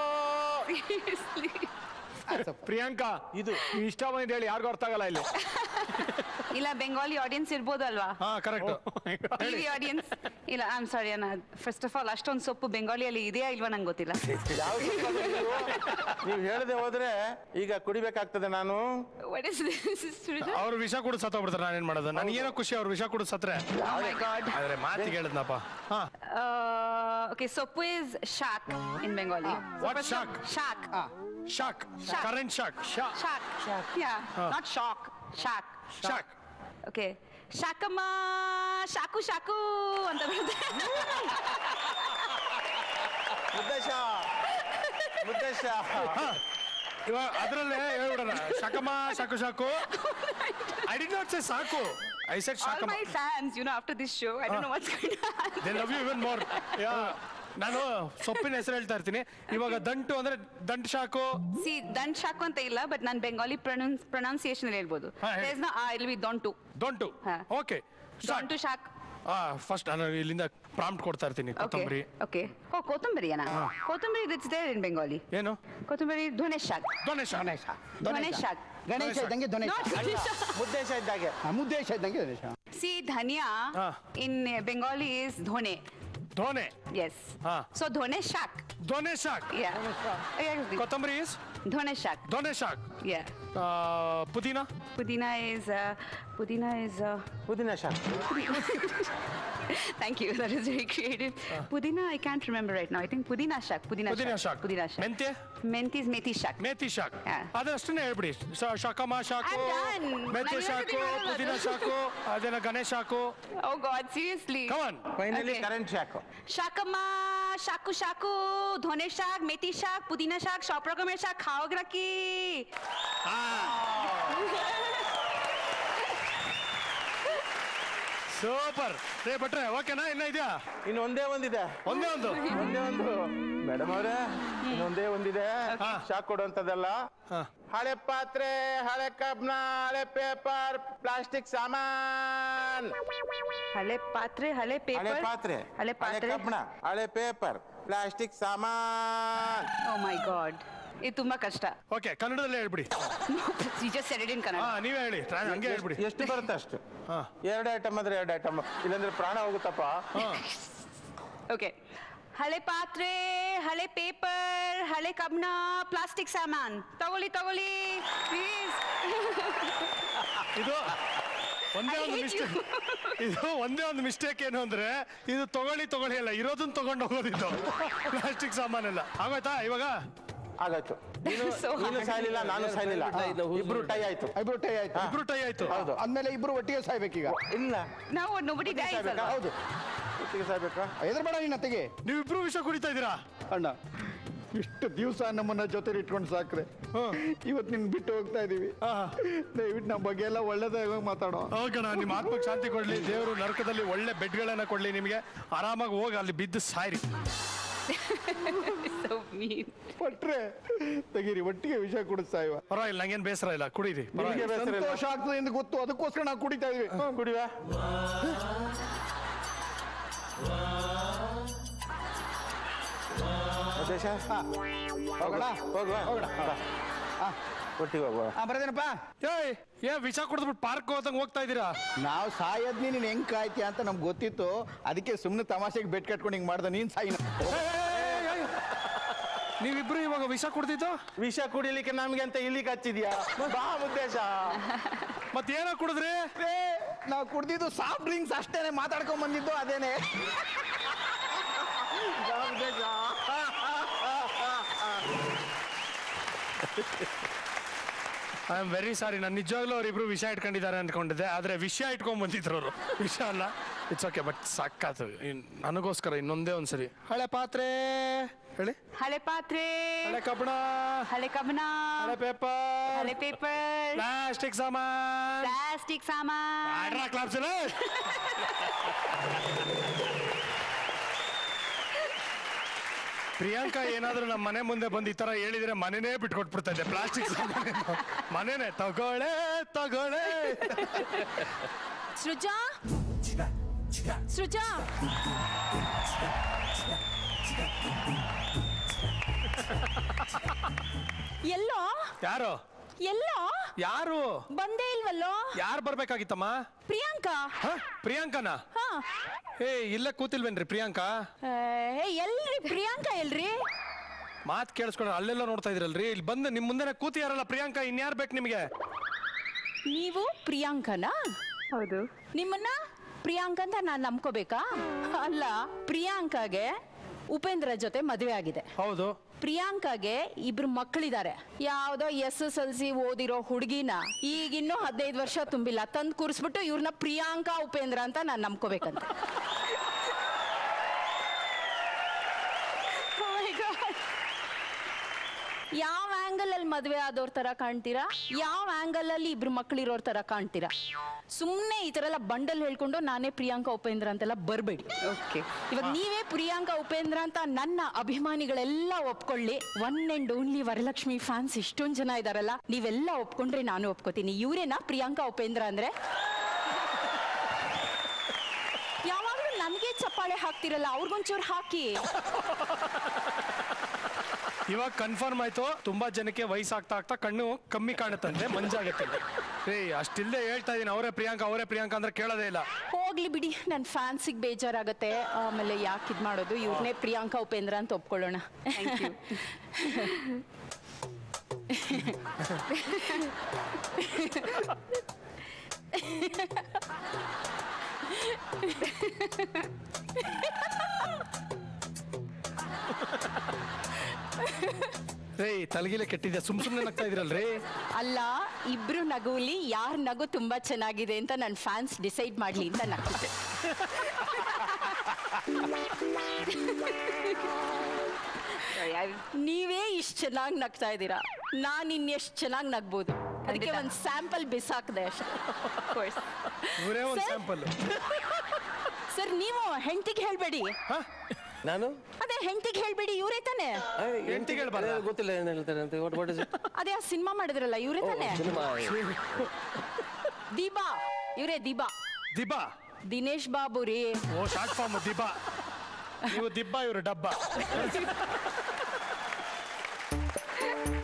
ಪ್ರಿಯಾಂಕಾ ಇದು ನೀವು ಇಷ್ಟ ಬಂದಿದ್ದು ಹೇಳಿ ಯಾರಿಗೂ ಅರ್ಥ ಆಗಲ್ಲ ಇಲ್ಲಿ ಇಲ್ಲ ಬೆಂಗಾಲಿ ಆಡಿಯನ್ಸ್ ಇರ್ಬೋದು ಅಲ್ವಾ ಹಾ ಕರೆಕ್ಟ್ ಟಿವಿ ಆಡಿಯನ್ಸ್ ಇಲ್ಲ ಐ ಆಮ್ ಸಾರಿ ಅಣ್ಣ ಫಸ್ಟ್ ಆಫ್ ಆಲ್ ಅಷ್ಟೊಂದು ಸೊಪ್ಪು ಬೆಂಗಾಲಿಯಲ್ಲಿ ಇದೆಯಾ ಇಲ್ವಾ ನಂಗೆ ಗೊತ್ತಿಲ್ಲ ಯಾವ ಸೊಪ್ಪು ಅದು ನೀವು? ನೀವು ಹೇಳದೆ ಹೋದ್ರೆ ಈಗ ಕುಡಿಬೇಕಾಗ್ತದೆ ನಾನು What is this? Sridhar? ಅವ್ರು ವಿಷ ಕುಡಿದು ಸತ್ತೋಗ್ಬಿಡ್ತಾರೆ ನಾನೇನ್ ಮಾಡೋದು ನನಗೇನೋ ಖುಷಿ ಅವ್ರು ವಿಷ ಕುಡಿದು ಸತ್ರೆ Oh my god. ಆದ್ರೆ ಮಾತಿಗೆ ಹೇಳಿದ್ನಪ್ಪ ಹಾ Uh, okay, soppu is shak in Bengali. What shak? Shak. Shak Shock. Current shock shock Shak. Yeah. Not shock. Shak. Shak Okay. ಶಾಕಮ್ಮ ಶಾಕು ಶಾಕು ಅಂತ ಬರುತ್ತೆ ಮುದ್ದೇಶ ಮುದ್ದೇಶ ಇವಾಗ ಅದ್ರಲ್ಲೇ ಹೇಳ್ಬಿಡೋಣ ಶಾಕಮ್ಮ ಶಾಕು ಶಾಕು ಐ ಡಿ ನಾಟ್ ಸೇ ಸಾಕು ಐ ಸೆಟ್ All ಶಾಕಮ್ಮ my fans, you know, after this show, I don't know what's going to happen. They love you even more ನಾನು ಸೊಪ್ಪಿನ ಹೆಸರು ಹೇಳ್ತಾ ಇರ್ತೀನಿ ಇವಾಗ ದಂಟು ಅಂದ್ರೆ ದಂಟ್ ಶಾಕು See, ದಂಟ್ ಶಾಕು ಅಂತ ಇಲ್ಲ ಬಟ್ ನಾನು ಬೆಂಗಾಲಿ ಪ್ರೊನೌನ್ಸ್ ಪ್ರೊನೌನ್ಸಿಯೇಷನ್ ಹೇಳ್ಬೋದು ಹಾ, ಹೇಳಿ. There's no I, it'll be dontu. ದೊಂಟು ಹಾ. ಓಕೆ Dontu ಶಾಕ್ ಫಸ್ಟ್ ನಾನು ಇಲ್ಲಿಂದ ಪ್ರಾಂಪ್ಟ್ ಕೊಡ್ತಾ ಇರ್ತೀನಿ ಓಕೆ ಕೊತ್ತಂಬರಿ ಓಕೆ ಓ ಕೊತ್ತಂಬರಿಯಾ ಕೊತ್ತಂಬರಿ ಇಟ್ಸ್ ದೇರ್ ಇನ್ ಬೆಂಗಾಲಿ ಏನು ಕೊತ್ತಂಬರಿ ಧೊನೆ ಶಾಕ್ ದೊನೇಶ ಗಣೇಶ ಧೊನೆ ಶಾಕ್ ಗಣೇಶ ಇದ್ದಂಗೆ Not ಧನೇಶ ಗಣೇಶ. ಮುದ್ದೇಶ ಇದ್ದಾಗೆ ಆ, ಮುದ್ದೇಶ ಇದ್ದಂಗೆ Ganesha See, dhania Ah. in uh, Bengali is dhone. Dhone Yes. Ah. So dhone shak. Dhone shak Yeah. Yeah. ಕೊತ್ತಂಬರಿ is Dhone shak. Dhone shak Yeah. Pudina Pudina is uh, Pudina is. Uh, pudina shak thank you. That is very creative. Pudina, I can't remember right now. I think Pudina shak. Pudina, pudina shak Pudina shak. ಮೆಂತ್ಯ Menthi is methi shak. Methi shak Yeah. ಅದಷ್ಟನ್ನೇ ಹೇಳ್ಬಿಡಿ ಶ- ಶಾಕಮ್ಮ ಶಾಕು I'm done. ಮೆಥಿ ನಾನು ಶಾಕು ಹೇಳ್ತಿದ್ದೀನಿ ಹೇಳೋದು. ಪುದೀನ ಶಾಕು ಅದೇನ ಗಣೇಶ್ ಶಾಕು Oh God, seriously. Come on finally Okay. Current shock শাকমা শাকু শাকু ধনের শাক মেথি শাক পুদিনা শাক সব রকমের শাক খাও নাকি ಸೂಪರ್ ರೇ ಭಟ್ರೆ ಓಕೆನಾ ಇನ್ನ ಇದೆಯಾ ಇನ್ನು ಒಂದೇ ಒಂದಿದೆ ಒಂದೇ ಒಂದು ಒಂದೇ ಒಂದು ಮೇಡಮ್ ಅವರೇ ಇನ್ನೊಂದೇ ಒಂದಿದೆ ಶಾಕ್ ಕೊಡುವಂತದಲ್ಲ ಹಾ. ಹಳೆ ಪಾತ್ರೆ ಹಳೆ ಕಬ್ನ ಹಳೆ ಪೇಪರ್ ಪ್ಲಾಸ್ಟಿಕ್ ಸಾಮಾನ್ ಹಳೆ ಪಾತ್ರೆ ಹಳೆ ಹಳೆ ಪೇಪರ್ ಪಾತ್ರೆ ಹಳೆ ಪಾತ್ರೆ ಕಬ್ಣ ಹಳೆ ಪೇಪರ್ ಪ್ಲಾಸ್ಟಿಕ್ ಸಾಮಾನ್ ಓ ಮೈ ಗಾಡ್ ಇದು ತುಂಬಾ ಕಷ್ಟ ಓಕೆ ಕನ್ನಡದಲ್ಲೇ ಹೇಳ್ಬಿಡಿ you just said it in Kannada ಹಾ ನೀವೇ ಹೇಳಿ ಟ್ರಾ- ಹಂಗೆ ಹೇಳ್ಬಿಡಿ ಎಷ್ಟು ಬರುತ್ತೆ ಅಷ್ಟು ಹಾ ಎರಡು ಐಟಮ್ ಅಂದ್ರೆ ಎರಡು ಐಟಮ್ ಇಲ್ಲಾಂದ್ರೆ ಪ್ರಾಣ ಹೋಗುತ್ತಪ್ಪ ಹಾ ಓಕೆ ಹಳೆ ಪಾತ್ರೆ ಹಳೆ ಪೇಪರ್ ಹಳೆ ಕಬ್ಣ ಪ್ಲಾಸ್ಟಿಕ್ ಸಾಮಾನ್ ತಗೊಳ್ಳಿ ತಗೊಳ್ಳಿ ಪ್ಲೀಸ್ ಇದು ಒಂದೇ I ಒಂದು hate ಮಿಸ್ಟೇಕ್ ಇದು ಒಂದೇ ಒಂದು ಮಿಸ್ಟೇಕ್ ಏನು ಅಂದ್ರೆ ಇದು ತಗೊಳ್ಳಿ ತಗೊಳ್ಳಿ ಅಲ್ಲ ಇರೋದನ್ನ ತಗೊಂಡು ಹೋಗೋದಿದ್ದು ಪ್ಲಾಸ್ಟಿಕ್ ಸಾಮಾನೆಲ್ಲ ಆಗೋಯ್ತಾ ಇವಾಗ ಆಗಾಯ್ತು ನೀನು So ನೀನು hard. ಸಾಯ್ಲಿಲ್ಲ ನಾನು ಸಾಯ್ಲಿಲ್ಲ ಇಬ್ರು ಟೈ ಆಯ್ತು ಇಬ್ರು ಟೈ ಆಯ್ತು ಇಬ್ರು ಟೈ ಆಯ್ತು ಹೌದು ಅಂದ್ಮೇಲೆ ಇಬ್ರು ಒಟ್ಟಿಗೆ ಸಾಯ್ಬೇಕೀಗ ಇಲ್ಲ ನಾವು ನೊಬಡಿ ಡೈಸ್ ಸಾಯ್ಬೇಕಾ ಹೌದು ಒಟ್ಟಿಗೆ ಸಾಯ್ಬೇಕಾ ಹೆದರ್ಬೇಡ ನೀನ್ ಅತ್ತಿಗೆ ನೀವಿಬ್ರು ವಿಷ ಕುಡಿತಾ ಇದ್ದೀರಾ ಅಣ್ಣ ಇಷ್ಟು ದಿವಸ ನಮ್ಮನ್ನ ಜೊತೆ ಇಟ್ಕೊಂಡು ಸಾಕ್ರೆ ಇವತ್ತು ನಿನ್ ಬಿಟ್ಟು ಹೋಗ್ತಾ ಇದೀವಿ ದಯವಿಟ್ಟು ನಮ್ಮ ಬಗ್ಗೆ ಎಲ್ಲ ಒಳ್ಳೇದಾಗ ಮಾತಾಡೋ ಹೋಗೋಣ ನಿಮ್ಮ ಆತ್ಮಕ್ಕೆ ಶಾಂತಿ ಕೊಡ್ಲಿ ದೇವರು ನರಕದಲ್ಲಿ ಒಳ್ಳೆ ಬೆಡ್ಗಳನ್ನ ಕೊಡ್ಲಿ ನಿಮಗೆ ಆರಾಮಾಗಿ ಹೋಗಿ ಅಲ್ಲಿ ಬಿದ್ದು ಸಾಯ್ರಿ ಸೊ ಮೀನ್ ಕೊಟ್ರೆ ತೆಗೀರಿ ಒಟ್ಟಿಗೆ ವಿಷ ಕುಡಿಸ್ತಾ ಇವ ಪರವಾಗಿಲ್ಲ ನಂಗೇನು ಬೇಸರ ಇಲ್ಲ ಕುಡೀರಿ ನಿನಗೆ ಬೇಸರ ಇಲ್ಲ ಸಂತೋಷ ಆಗ್ತದೆ ಎಂದು ಗೊತ್ತು ಅದಕ್ಕೋಸ್ಕರ ನಾವು ಕುಡಿತಾ ಇದೀವಿ ಕುಡಿವ ದೇಶ ಹೋಗೋಣ ಹೋಗುವ ಹೋಗೋಣ ಬಾ. ಒಟ್ಟಿಗೆ ಹೋಗುವ ಆ ಬರದೇನಪ್ಪ ಏಯ್ ಏ ವಿಷ ಕುಡಿದ್ಬಿಟ್ಟು ಪಾರ್ಕ್ ಹೋದಂಗೆ ಹೋಗ್ತಾ ಇದ್ದೀರಾ ನಾವು ಸಾಯದ್ ನೀನ್ ಹೆಂಗ್ ಕಾಯ್ತೀಯ ಅಂತ ನಮ್ಗೆ ಗೊತ್ತಿತ್ತು ಅದಕ್ಕೆ ಸುಮ್ಮನೆ ತಮಾಷೆಗೆ ಬೆಟ್ ಕಟ್ಕೊಂಡು ಹಿಂಗ್ ಮಾಡ್ದೆ ನೀನ್ ಸಾಯಿನ ನೀವಿಬ್ರು ಇವಾಗ ವಿಷ ಕುಡ್ದಿದ್ದು ವಿಷ ಕುಡಿಲಿಕ್ಕೆ ನಮ್ಗೆ ಅಂತ ಇಲ್ಲಿಗೆ ಹಚ್ಚಿದ್ಯಾ ಬಾ ಉದ್ದೇಶ ಮತ್ತೇನೋ ಕುಡಿದ್ರಿ ನಾವು ಕುಡ್ದಿದ್ದು ಸಾಫ್ಟ್ ಡ್ರಿಂಕ್ಸ್ ಅಷ್ಟೇನೆ ಮಾತಾಡ್ಕೊಂಡ್ ಬಂದಿದ್ದು ಅದೇನೆ ಐ ಆಮ್ ವೆರಿ ಸಾರಿ ನಾನು ನಿಜವಾಗ್ಲೂ ಅವರಿಬ್ರು ವಿಷಯ ಇಟ್ಕೊಂಡಿದ್ದಾರೆ ಅನ್ಕೊಂಡಿದ್ದೆ ಆದ್ರೆ ವಿಷಯ ಇಟ್ಕೊಂಡ್ ಬಂದಿದ್ರು ಅವರು ವಿಷಯ ಅಲ್ಲ ಇಟ್ಸ್ ಓಕೆ ಬಟ್ ಸಾಕಾತು ಇನ್- ನನಗೋಸ್ಕರ ಇನ್ನೊಂದೇ ಒಂದ್ಸರಿ ಹಳೆ ಪಾತ್ರೆ ಹೇಳಿ ಹಳೆ ಪಾತ್ರೆ ಹಳೆ ಕಬ್ಬಣ ಹಳೆ ಕಬ್ಣ ಹಳೆ ಪೇಪರ್ ಹಳೆ ಪೇಪರ್ ಪ್ಲಾಸ್ಟಿಕ್ ಸಾಮಾನ್ ಪ್ಲಾಸ್ಟಿಕ್ ಸಾಮಾನ್ ಆಡ್ರಾ ಕ್ಲಾಪ್ಸ್ ಇಲ್ಲ ಪ್ರಿಯಾಂಕಾ ಏನಾದ್ರೂ ನಮ್ಮ ಮನೆ ಮುಂದೆ ಬಂದು ಈ ತರ ಹೇಳಿದ್ರೆ ಮನೆನೇ ಬಿಟ್ಕೊಟ್ಬಿಡ್ತಾ ಇದ್ದೆ ಪ್ಲಾಸ್ಟಿಕ್ ಸಾಮಾನು ಮನೆನೇ ತಗೊಳ್ಳೆ ತಗೊಳ್ಳೆ ಸೃಜಾ ಸೃಜಾ ಎಲ್ಲೋ ಯಾರು ಎಲ್ಲೋ ಯಾರು ಬಂದೇ ಇಲ್ವಲ್ಲೋ ಯಾರು ಬರ್ಬೇಕಾಗಿತ್ತಮ್ಮ ಪ್ರಿಯಾಂಕಾ ಹ? ಪ್ರಿಯಾಂಕಾನಾ ಹಾ ಏ ಇಲ್ಲೇ ಕೂತಿಲ್ವೇನ್ರಿ ಪ್ರಿಯಾಂಕಾ ಏ, ಎಲ್ರಿ ಪ್ರಿಯಾಂಕಾ ಎಲ್ರಿ ಮಾತ್ ಕೇಳಿಸ್ಕೊಂಡು ಅಲ್ಲೆಲ್ಲ ನೋಡ್ತಾ ಇದ್ರಲ್ರಿ ಇಲ್ಲಿ ಬಂದು ನಿಮ್ ಮುಂದೆ ಕೂತಿಯಾರಲ್ಲ ಪ್ರಿಯಾಂಕಾ ಇನ್ಯಾರು ಬೇಕು ನಿಮಗೆ ನೀವು ಪ್ರಿಯಾಂಕನಾ ಹೌದು ನಿಮ್ಮನ್ನ ಪ್ರಿಯಾಂಕಾ ಅಂತ ನಾನು ನಂಬ್ಕೋಬೇಕಾ ಅಲ್ಲ ಪ್ರಿಯಾಂಕಾಗೆ ಉಪೇಂದ್ರ ಜೊತೆ ಮದುವೆ ಆಗಿದೆ ಹೌದು ಪ್ರಿಯಾಂಕಾಗೆ ಇಬ್ರು ಮಕ್ಕಳಿದ್ದಾರೆ ಯಾವ್ದೋ ಎಸ್ ಎಸ್ ಎಲ್ ಸಿ ಓದಿರೋ ಹುಡುಗಿನ ಈಗಿನ್ನೂ ಹದಿನೈದು ವರ್ಷ ತುಂಬಿಲ್ಲ ತಂದು ಕೂರಿಸ್ಬಿಟ್ಟು ಇವ್ರನ್ನ ಪ್ರಿಯಾಂಕಾ ಉಪೇಂದ್ರ ಅಂತ ನಾನು ನಂಬ್ಕೋಬೇಕಂತ Oh my God. ಯಾವ ಆಂಗಲ್ ಅಲ್ಲಿ ಮದುವೆ ಆದವ್ರ ತರ ಕಾಣ್ತೀರಾ ಯಾವ ಆಂಗಲ್ ಅಲ್ಲಿ ಇಬ್ರು ಮಕ್ಕಳಿರೋರ್ ತರ ಕಾಣ್ತೀರಾ ಸುಮ್ಮನೆ ಈ ತರ ಎಲ್ಲ ಬಂಡಲ್ ಹೇಳ್ಕೊಂಡು ನಾನೇ ಪ್ರಿಯಾಂಕಾ ಉಪೇಂದ್ರ ಅಂತೆಲ್ಲ ಬರಬೇಡಿ ಓಕೆ ಇವಾಗ ನೀವೇ ಪ್ರಿಯಾಂಕಾ ಉಪೇಂದ್ರ ಅಂತ ನನ್ನ ಅಭಿಮಾನಿಗಳೆಲ್ಲ ಒಪ್ಕೊಳ್ಳಿ one and only Varalakshmi fans ಇಷ್ಟೊಂದ್ ಜನ ಇದಾರಲ್ಲ ನೀವೆಲ್ಲ ಒಪ್ಕೊಂಡ್ರೆ ನಾನು ಒಪ್ಕೋತೀನಿ ಇವರೇನಾ ಪ್ರಿಯಾಂಕಾ ಉಪೇಂದ್ರ ಅಂದ್ರೆ ಯಾವಾಗ್ಲೂ ನನ್ಗೆ ಚಪ್ಪಾಳೆ ಹಾಕ್ತಿರಲ್ಲ ಅವ್ರಿಗೊಂಚೂರು ಹಾಕಿ ಇವಾಗ ಕನ್ಫರ್ಮ್ ಆಯ್ತು ತುಂಬಾ ಜನಕ್ಕೆ ವಯಸ್ಸಾಗ್ತಾ ಆಗ್ತಾ ಕಣ್ಣು ಕಮ್ಮಿ ಕಾಣುತ್ತಂತೆ ಮಂಜಾಗತ್ತೆ ಏ ಅಷ್ಟಿಲ್ಲದೆ ಹೇಳ್ತಾ ಇದೀನಿ ಅವರೇ ಪ್ರಿಯಾಂಕಾ ಅವರೇ ಪ್ರಿಯಾಂಕಾ ಅಂದ್ರೆ ಕೇಳೋದೇ ಇಲ್ಲ ಹೋಗ್ಲಿ ಬಿಡಿ ನನ್ನ ಫ್ಯಾನ್ಸಿಗೆ ಬೇಜಾರಾಗತ್ತೆ ಆಮೇಲೆ ಯಾಕೆ ಇದು ಮಾಡೋದು ಇವ್ರನ್ನೇ ಪ್ರಿಯಾಂಕಾ ಉಪೇಂದ್ರ ಅಂತ ಒಪ್ಕೊಳ್ಳೋಣ ಥ್ಯಾಂಕ್ ಯು ರೇ ತಲಗಿಲೆ ಕೆಟ್ಟಿದೆ ಸುಮ್ ಸುಮ್ನೆ ನಗ್ತಾ ಇದ್ರಲ್ರಿ ಅಲ್ಲ ಇಬ್ರು ನಗುಲಿ ಯಾರ ನಗು ತುಂಬಾ ಚೆನ್ನಾಗಿದೆ ಅಂತ ನನ್ನ ಫ್ಯಾನ್ಸ್ ಡಿಸೈಡ್ ಮಾಡ್ಲಿ ಅಂತ ನಗ್ತಿದ್ದೆ ನೀವೇ ಇಷ್ಟು ಚೆನ್ನಾಗಿ ನಗ್ತಾ ಇದ್ದೀರಾ ನಾನು ಇನ್ನೆಷ್ಟು ಚೆನ್ನಾಗಿ ನಗ್ಬೋದು ಅದಕ್ಕೆ ಖಂಡಿತ. ಒಂದು ಸ್ಯಾಂಪಲ್ ಬಿಸಾಕ್ದೆ ಅಷ್ಟೇ ಇವರೇ ಒಂದು Sir? ಸ್ಯಾಂಪಲ್ ಸರ್ ನೀವು ಹೆಂಡತಿಗೆ ಹೇಳ್ಬೇಡಿ ನಾನು ಅದೇ ಹೆಂಡತಿಗೆ ಹೇಳ್ಬೇಡಿ ಇವರೇ ತಾನೆ ಹೆಂಡ್ತಿಗೆ ಹೇಳ್ಬಾರ್ದಾ? ಅದೇ ಗೊತ್ತಿಲ್ಲ ಏನು ಹೇಳ್ತಾರೆ ಅಂತ ವಾಟ್ ವಾಟ್ ಇಸ್ ಇಟ್ ಅದೇ ಆ ಸಿನಿಮಾ ಮಾಡಿದ್ರಲ್ಲ ಇವರೇ ತಾನೆ ಸಿನಿಮಾ ದೀಪಾ ಇವರೇ ದೀಪಾ ದಿಬ್ಬಾ ದಿನೇಶ್ ಬಾಬು ರೀ ಓ ಶಾರ್ಟ್ ಫಾರ್ಮ್ ದಿಬ್ಬಾ ನೀವು ದಿಬ್ಬ ಇವರು ಡಬ್ಬ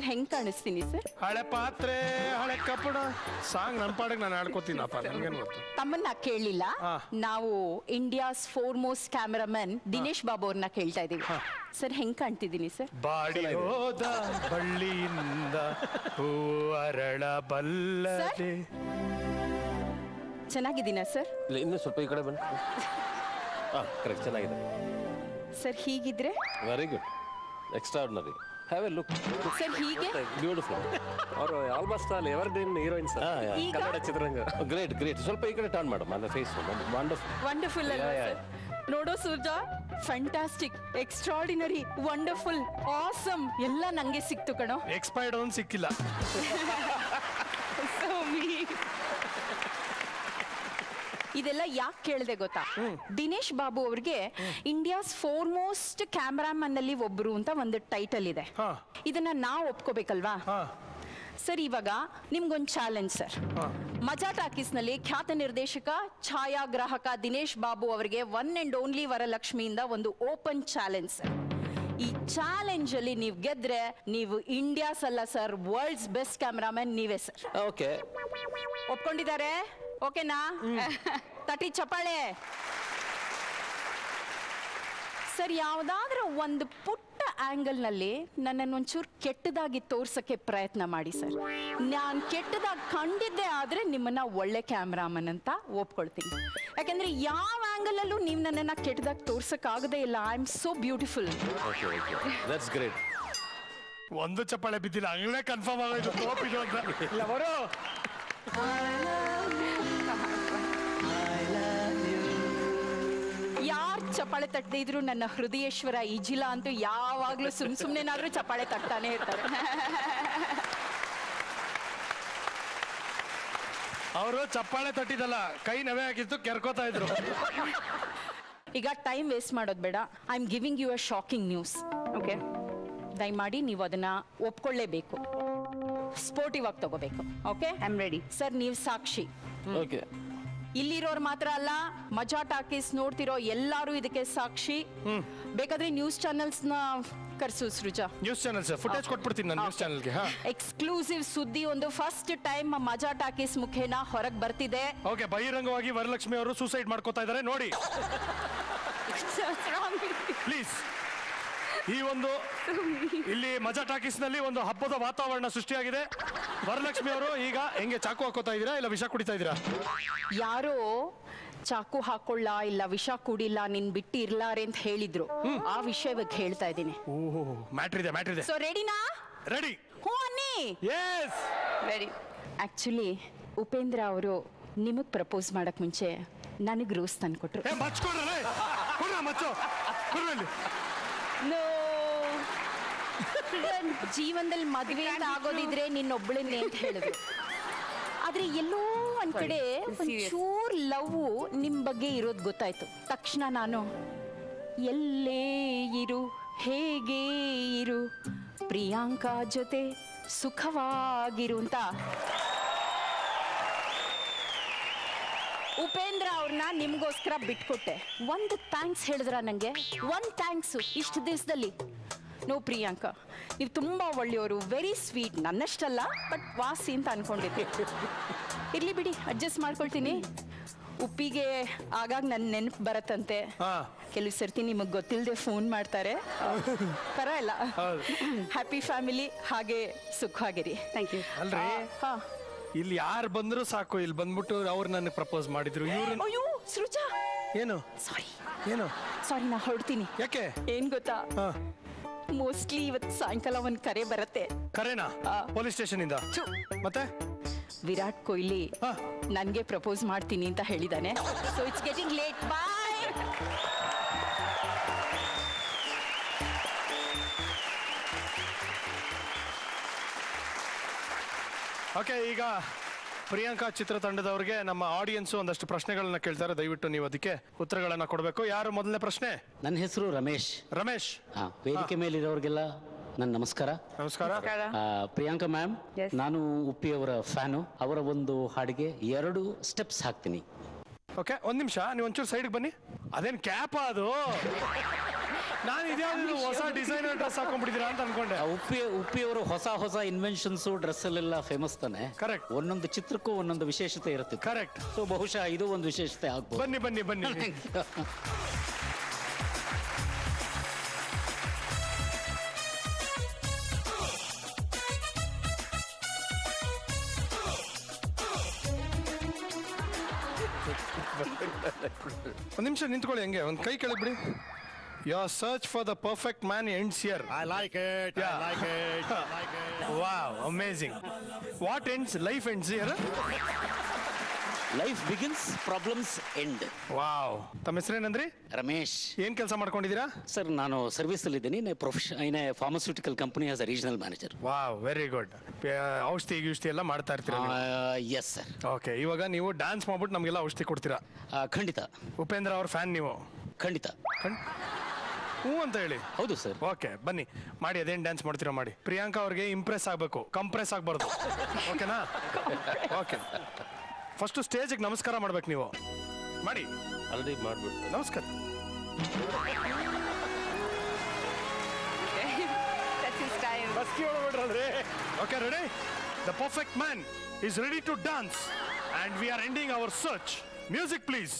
ಹೆಂಗ್ ಕಾಣಿಸ್ತೀನಿ ಸರ್ ಹಳೆ ಪಾತ್ರೆ ಹಳೆ ಕಪ್ಪಡ ಸಾಂಗ್ ನನ್ನ ಪಾಡಿಗೆ ನಾನು ಆಡ್ಕೋತೀನಪ್ಪ ನನ್ಗೇನು ಗೊತ್ತು ತಮ್ಮನ್ನ ಕೇಳಲಿಲ್ಲ ಹಾ. ನಾವು India's foremost cameraman Dinesh Babu ಅವ್ರನ್ನ ಕೇಳ್ತಾ ಇದೀವಿ ಸರ್ ಹೆಂಗ್ ಕಾಣ್ತಿದ್ದೀನಿ ಸರ್ ಬಾಡಿ ಹೋದ ಬಳ್ಳಿಯಿಂದ ಹೂ ಅರಳ ಬಲ್ಲದೆ ಚೆನ್ನಾಗಿದ್ದೀನಾ ಸರ್ ಇಲ್ಲ ಇನ್ನೂ ಸ್ವಲ್ಪ ಈ ಕಡೆ ಬನ್ನಿ ಹಾಂ ಕರೆಕ್ಟ್ ಚೆನ್ನಾಗಿದೆ ಸರ್ ಹೀಗಿದ್ರೆ very good extraordinary have a look sir ಹೀಗೆ ಬ್ಯೂಟಿಫುಲ್ ಅವರು almost all evergreen heroine sir ಈಗ? ಕನ್ನಡ ಚಿತ್ರರಂಗ ಗ್ರೇಟ್ ಗ್ರೇಟ್ ಸ್ವಲ್ಪ ಈ ಕಡೆ ಟರ್ನ್ ಮೇಡಮ್ ನನ್ನ ಫೇಸ್ ವಂಡರ್ಫುಲ್ ವಂಡರ್ಫುಲ್ ಅಲ್ವಾ Yeah, yeah. ಸರ್ ನೋಡೋ ಸೂರ್ಜಾ ಫ್ಯಾಂಟಾಸ್ಟಿಕ್ ಎಕ್ಸ್ಟ್ರಾರ್ಡಿನರಿ ವಂಡರ್ಫುಲ್ ಆಸಮ್ ಎಲ್ಲ ನಂಗೆ ಸಿಕ್ತು ಕಣೋ ಎಕ್ಸ್ಪೈರ್ಡ್ ಒಂದು ಸಿಕ್ಕಿಲ್ಲ So me. ಇದೆಲ್ಲ ಯಾಕೆ ಕೇಳಿದೆ ಗೊತ್ತಾ ದಿನೇಶ್ ಬಾಬು ಅವ್ರಿಗೆ ಇಂಡಿಯಾಸ್ ಫೋರ್ ಮೋಸ್ಟ್ ಕ್ಯಾಮ್ರಾಮನ್ ಅಲ್ಲಿ ಒಬ್ರು ಅಂತ ಒಂದು ಟೈಟಲ್ ಇದೆ ಇದನ್ನ ನಾವು ಒಪ್ಕೋಬೇಕಲ್ವಾ ಸರ್ ಇವಾಗ ನಿಮ್ಗೊಂದು ಚಾಲೆಂಜ್ ಸರ್ ಮಜಾ ಟಾಕೀಸ್ ನಲ್ಲಿ ಖ್ಯಾತ ನಿರ್ದೇಶಕ ಛಾಯಾಗ್ರಾಹಕ ದಿನೇಶ್ ಬಾಬು ಅವರಿಗೆ ಒನ್ ಅಂಡ್ ಓನ್ಲಿ ವರಲಕ್ಷ್ಮಿಯಿಂದ ಒಂದು ಓಪನ್ ಚಾಲೆಂಜ್ ಸರ್ ಈ ಚಾಲೆಂಜ್ ಅಲ್ಲಿ ನೀವು ಗೆದ್ರೆ ನೀವು ಇಂಡಿಯಾಸ್ ಅಲ್ಲ ಸರ್ ವರ್ಲ್ಡ್ಸ್ ಬೆಸ್ಟ್ ಕ್ಯಾಮ್ರಾಮನ್ ನೀವೇ ಸರ್ ಓಕೆ ಒಪ್ಕೊಂಡಿದ್ದಾರೆ ಓಕೆನಾ ತಟಿ ಚಪ್ಪಾಳೆ ಸರ್ ಯಾವ್ದಾದ್ರೂ ಒಂದು ಪುಟ್ಟ ಆಂಗಲ್ ನಲ್ಲಿ ನನ್ನನ್ನು ಒಂಚೂರು ಕೆಟ್ಟದಾಗಿ ತೋರ್ಸಕ್ಕೆ ಪ್ರಯತ್ನ ಮಾಡಿ ಸರ್ ನಾನು ಕೆಟ್ಟದಾಗಿ ಕಂಡಿದ್ದೆ ಆದ್ರೆ ನಿಮ್ಮನ್ನ ಒಳ್ಳೆ ಕ್ಯಾಮ್ರಾಮನ್ ಅಂತ ಒಪ್ಕೊಳ್ತೀನಿ ಯಾಕಂದ್ರೆ ಯಾವ ಆಂಗಲ್ ಅಲ್ಲೂ ನೀವು ನನ್ನನ್ನ ಕೆಟ್ಟದಾಗಿ ತೋರ್ಸಕ್ ಆಗದೇ ಇಲ್ಲ I am so beautiful okay okay that's great ಒಂದು ಚಪ್ಪಾಳೆ ಬಿದ್ದಿಲ್ಲ ಹಂಗಲೇ ಕನ್ಫರ್ಮ್ ಆಗೋಯ್ತು ತೋಪಿದು ಅಂತ ಇಲ್ಲ ಬರೋ ಯಾರ್ ಚಪ್ಪಾಳೆ ತಟ್ಟದೇ ಇದ್ರು ನನ್ನ ಹೃದಯೇಶ್ವರ ಇಜಿಲ ಅಂತೂ ಯಾವಾಗ್ಲೂ ಸುಮ್ ಸುಮ್ನೆನಾದ್ರೂ ಚಪ್ಪಾಳೆ ತಟ್ತಾನೆ ಇರ್ತಾರೆ ಅವರು ಚಪ್ಪಾಳೆ ತಟ್ಟಿದಲ್ಲ ಕೈ ನವೆ ಹಾಕಿತ್ತು ಕೆರ್ಕೋತಾ ಇದ್ರು ಈಗ ಟೈಮ್ ವೇಸ್ಟ್ ಮಾಡೋದು ಬೇಡ I am giving you a shocking news okay ದಯಮಾಡಿ ನೀವು ಅದನ್ನ ಒಪ್ಕೊಳ್ಳೇಬೇಕು ಸ್ಪೋರ್ಟಿವ್ ಆಗಿ ತಗೋಬೇಕು okay I am ready sir ನೀವು ಸಾಕ್ಷಿ ಓಕೆ ಇಲ್ಲಿರೋರು ಮಾತ್ರ ಅಲ್ಲ ಮಜಾ ಟಾಕೀಸ್ ನೋಡ್ತಿರೋ ಎಲ್ಲಾರು ಇದಕ್ಕೆ ಸಾಕ್ಷಿ ಬೇಕಾದ್ರೆ ನ್ಯೂಸ್ ಚಾನೆಲ್ಸ್ ನ ಕರ್ಸು ಸೃಜಾ ನ್ಯೂಸ್ ಚಾನಲ್ಸ್ ಫುಟೇಜ್ ಕೊಟ್ಬಿಡ್ತೀನಿ ನಾನು ನ್ಯೂಸ್ ಚಾನಲ್ಗೆ ಹಾ ಎಕ್ಸ್ಕ್ಲೂಸಿವ್ ಸುದ್ದಿ ಒಂದು ಫಸ್ಟ್ ಟೈಮ್ ಮಜಾ ಟಾಕೀಸ್ ಮುಖೇನ ಹೊರಗ್ ಬರ್ತಿದೆ ಓಕೆ ಬಹಿರಂಗವಾಗಿ ವರಲಕ್ಷ್ಮಿ ಅವರು ಸೂಸೈಡ್ ಮಾಡ್ಕೋತಾ ಇದ್ದಾರೆ ನೋಡಿ ಪ್ಲೀಸ್ ಈ ಒಂದು ಇಲ್ಲಿ ಮಜಾ ಟಾಕೀಸ್ ನಲ್ಲಿ ಒಂದು ಹಬ್ಬದ ವಾತಾವರಣ ಸೃಷ್ಟಿಯಾಗಿದೆ ವರಲಕ್ಷ್ಮಿ ಅವರು ಈಗ ಹೆಂಗೆ ಚಾಕು ಹಾಕೋತಾ ಇದ್ದೀರಾ ಇಲ್ಲ ವಿಷ ಕುಡಿತಾ ಇದ್ದೀರಾ ಯಾರೋ ಚಾಕು ಹಾಕೊಳ್ಳ ಇಲ್ಲ ವಿಷ ಕುಡಿಲ್ಲ ನಿನ್ ಬಿಟ್ಟು ಇರ್ಲಾರೆ ಅಂತ ಹೇಳಿದ್ರು ಆ ವಿಷಯ ಇವಾಗ ಹೇಳ್ತಾ ಇದ್ದೀನಿ ಓಹೋ ಮ್ಯಾಟ್ರ್ ಇದೆ ಮ್ಯಾಟ್ರ್ ಇದೆ ಸೊ ರೆಡಿನಾ ರೆಡಿ ಹ್ಞೂ ಅನ್ನಿ ಎಸ್ ರೆಡಿ ಆಕ್ಚುಲಿ ಉಪೇಂದ್ರ ಅವರು ನಿಮಗ್ ಪ್ರಪೋಸ್ ಮಾಡಕ್ ಮುಂಚೆ ನನಗ್ ರೋಸ್ ತಂದ್ಕೊಟ್ರು ಏ ಮಚ್ಕೊಡ್ರೆ ಕೊಡ್ರ ಮಚ್ಚು ಕೊಡ್ರಿ ಇಲ್ಲಿ. ನೋ ಜೀವನದಲ್ಲಿ ಮದ್ವೆ ಅಂತ ಆಗೋದಿದ್ರೆ ನಿನ್ನೊಬ್ಬಳನ್ನೇ ಅಂತ ಹೇಳಿದ್ರು ಆದ್ರೆ ಎಲ್ಲೋ ಒಂದ್ ಕಡೆ ಒಂಚೂರ್ ಲವ್ ನಿಮ್ ಬಗ್ಗೆ ಇರೋದ್ ಗೊತ್ತಾಯ್ತು ತಕ್ಷಣ ನಾನು ಎಲ್ಲೇ ಇರು ಹೇಗೆ ಇರು ಪ್ರಿಯಾಂಕಾ ಜೊತೆ ಸುಖವಾಗಿರು ಅಂತ ಉಪೇಂದ್ರ ಅವ್ರನ್ನ ನಿಮ್ಗೋಸ್ಕರ ಬಿಟ್ಕೊಟ್ಟೆ ಒಂದು ಥ್ಯಾಂಕ್ಸ್ ಹೇಳಿದ್ರ ನಂಗೆ ಒಂದು ಥ್ಯಾಂಕ್ಸ್ ಇಷ್ಟು ದಿವಸದಲ್ಲಿ ನೋ ಪ್ರಿಯಾಂಕಾ ನೀವು ತುಂಬಾ ಒಳ್ಳೆಯವರು ವೆರಿ ಸ್ವೀಟ್ ನನ್ನಷ್ಟಲ್ಲ ಬಟ್ ವಾಸಿ ಅಂತ ಅನ್ಕೊಂಡಿದ್ದೆ ಇರ್ಲಿ ಬಿಡಿ ಅಡ್ಜಸ್ಟ್ ಮಾಡ್ಕೊಳ್ತೀನಿ ಉಪ್ಪಿಗೆ ಆಗಾಗ ನನ್ನ ನೆನಪು ಬರತ್ತಂತೆ ಕೆಲವು ಸರ್ತಿ ನಿಮಗೆ ಗೊತ್ತಿಲ್ಲದೆ ಫೋನ್ ಮಾಡ್ತಾರೆ ಪರವಾಗಿಲ್ಲ ಹ್ಯಾಪಿ ಫ್ಯಾಮಿಲಿ ಹಾಗೆ ಸುಖವಾಗಿರಿ ಥ್ಯಾಂಕ್ ಯು ಅಲ್ರಿ ಇಲ್ಲಿ ಯಾರು ಬಂದ್ರು ಸಾಕು ಇಲ್ಲಿ ಬಂದ್ಬಿಟ್ಟು ಅವ್ರು ನನಗೆ ಪ್ರಪೋಸ್ ಮಾಡಿದ್ರು ಇವ್ರು ಅಯ್ಯೋ ಸೃಜಾ ಏನು ಸಾರಿ ಏನು ಸಾರಿ ನಾ ಹೊರಡ್ತೀನಿ ಯಾಕೆ ಏನ್ ಗೊತ್ತಾ ಮೋಸ್ಟ್ಲಿ ಇವತ್ತು ಸಾಯಂಕಾಲ ಒಂದ್ ಕರೆ ಬರತ್ತೆ ಕರೆನಾ ಪೊಲೀಸ್ ಸ್ಟೇಷನ್ ಇಂದ ಮತ್ತೆ ವಿರಾಟ್ ಕೊಹ್ಲಿ ನನ್ಗೆ ಪ್ರಪೋಸ್ ಮಾಡ್ತೀನಿ ಅಂತ ಹೇಳಿದಾನೆ so it's getting late bye okay ಈಗ ಪ್ರಿಯಾಂಕಾ ಚಿತ್ರತಂಡದವ್ರಿಗೆ ನಮ್ಮ ಆಡಿಯನ್ಸ್ ಒಂದಷ್ಟು ಪ್ರಶ್ನೆಗಳನ್ನ ಕೇಳ್ತಾರೆ ದಯವಿಟ್ಟು ನೀವು ಅದಕ್ಕೆ ಉತ್ತರಗಳನ್ನ ಕೊಡಬೇಕು ಯಾರು ಮೊದಲನೇ ಪ್ರಶ್ನೆ ನನ್ನ ಹೆಸರು ರಮೇಶ್ ರಮೇಶ್ ಹಾ ವೇದಿಕೆ ಮೇಲಿರೋರಿಗೆಲ್ಲ ನನ್ನ ನಮಸ್ಕಾರ ನಮಸ್ಕಾರ ಆ, ಪ್ರಿಯಾಂಕಾ ಮ್ಯಾಮ್ ನಾನು ಉಪ್ಪಿ ಅವರ ಫ್ಯಾನು ಅವರ ಒಂದು ಹಾಡಿಗೆ ಎರಡು ಸ್ಟೆಪ್ಸ್ ಹಾಕ್ತೀನಿ ಓಕೆ ಒಂದ್ ನಿಮಿಷ ನೀವು ಒಂಚೂರು ಸೈಡ್ಗೆ ಬನ್ನಿ ಅದೇನ್ ಕ್ಯಾಪ್ ಅದು ನಾನು ಇದ್ಯಾವ್ದು ಹೊಸ ಡಿಸೈನರ್ ಡ್ರೆಸ್ ಹಾಕೊಂಡ್ಬಿಟ್ಟಿದ್ದೀರಾ ಅಂತ ಅನ್ಕೊಂಡೆ ಉಪ್ಪಿ ಉಪ್ಪಿಯವರು ಹೊಸ ಹೊಸ ಇನ್ವೆನ್ಷನ್ಸು ಡ್ರೆಸ್ಸಲ್ಲೆಲ್ಲ ಫೇಮಸ್ ತಾನೆ ಕರೆಕ್ಟ್ ಒಂದೊಂದು ಚಿತ್ರಕ್ಕೂ ಒಂದೊಂದು ವಿಶೇಷತೆ ಇರುತ್ತೆ ಕರೆಕ್ಟ್ ಸೊ ಬಹುಶಃ ಇದು ಒಂದು ವಿಶೇಷತೆ ಆಗ್ಬೋದು ಬನ್ನಿ ಬನ್ನಿ ಬನ್ನಿ ಒಂದು ನಿಮಿಷ ನಿಂತ್ಕೊಳ್ಳಿ ಹಂಗೆ ಒಂದು ಕೈ ಕೆಳಗೆ your search for the perfect man ends here I like it I like it wow amazing what ends life ends here life begins problems end wow ತಮ್ಮ ಹೆಸರೇನಂದ್ರಿ ರಮೇಶ್ ಏನ್ ಕೆಲಸ ಮಾಡ್ಕೊಂಡಿದ್ದೀರಾ ಸರ್ ನಾನು ಸರ್ವಿಸ್ ಅಲ್ಲಿ ಇದ್ದೀನಿ profession in pharmaceutical company as a regional manager wow very good ಔಷಧಿ ಗಿಷ್ಧಿ ಎಲ್ಲ ಮಾಡ್ತಾ ಇರ್ತೀರಾ ಎಸ್ ಸರ್ ಓಕೆ ಇವಾಗ ನೀವು ಡ್ಯಾನ್ಸ್ ಮಾಡ್ಬಿಟ್ಟು ನಮಗೆಲ್ಲ ಔಷಧಿ ಕೊಡ್ತೀರಾ ಖಂಡಿತ ಉಪೇಂದ್ರ ಅವ್ರ ಫ್ಯಾನ್ ನೀವು ಖಂಡಿತ ಹ್ಞೂ ಅಂತ ಹೇಳಿ ಹೌದು ಸರ್ ಓಕೆ ಬನ್ನಿ ಮಾಡಿ ಅದೇನು ಡ್ಯಾನ್ಸ್ ಮಾಡ್ತೀರಾ ಮಾಡಿ ಪ್ರಿಯಾಂಕಾ ಅವ್ರಿಗೆ ಇಂಪ್ರೆಸ್ ಆಗಬೇಕು ಕಂಪ್ರೆಸ್ ಆಗಬಾರ್ದು ಓಕೆನಾ ಓಕೆ ಫಸ್ಟ್ ಸ್ಟೇಜಿಗೆ ನಮಸ್ಕಾರ ಮಾಡ್ಬೇಕು ನೀವು ಮಾಡಿ ಆಲ್ರೆಡಿ ಮಾಡ್ಬಿಟ್ಟು ನಮಸ್ಕಾರ That's his style. ಬಸ್ಕಿ ಒಳಬಿಡ್ರಲ್ರಿ okay ready the perfect man is ready to dance and we are ending our search music please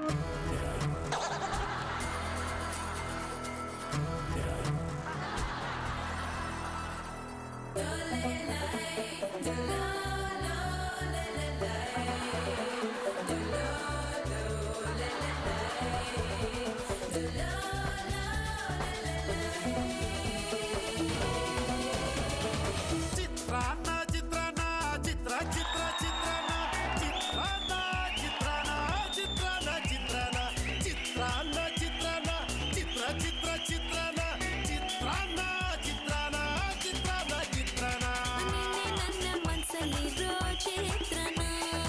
ಚಿತ್ರಾನ್ನ ಚಿತ್ರಾನ್ನ ಚಿತ್ರ ಚಿತ್ರ ಚಿತ್ರಾನ್ನ ಚಿತ್ರಾನ್ನ ಚಿತ್ರಾನ್ನ ಚಿತ್ರಾನ್ನ ಚಿತ್ರಾನ್ನ ಚಿತ್ರಾನ್ನ ಚಿತ್ರಾನ್ನ ಚಿತ್ರ ಚಿತ್ರ ಚಿತ್ರಾನ್ನ ಚಿತ್ರಾನ್ನ ಚಿತ್ರಾನ್ನ ಚಿತ್ರಾನ್ನ ಚಿತ್ರಾನ್ನ ನನ್ನ ಮನಸ್ಸಲ್ಲಿರೋ ಚಿತ್ರನ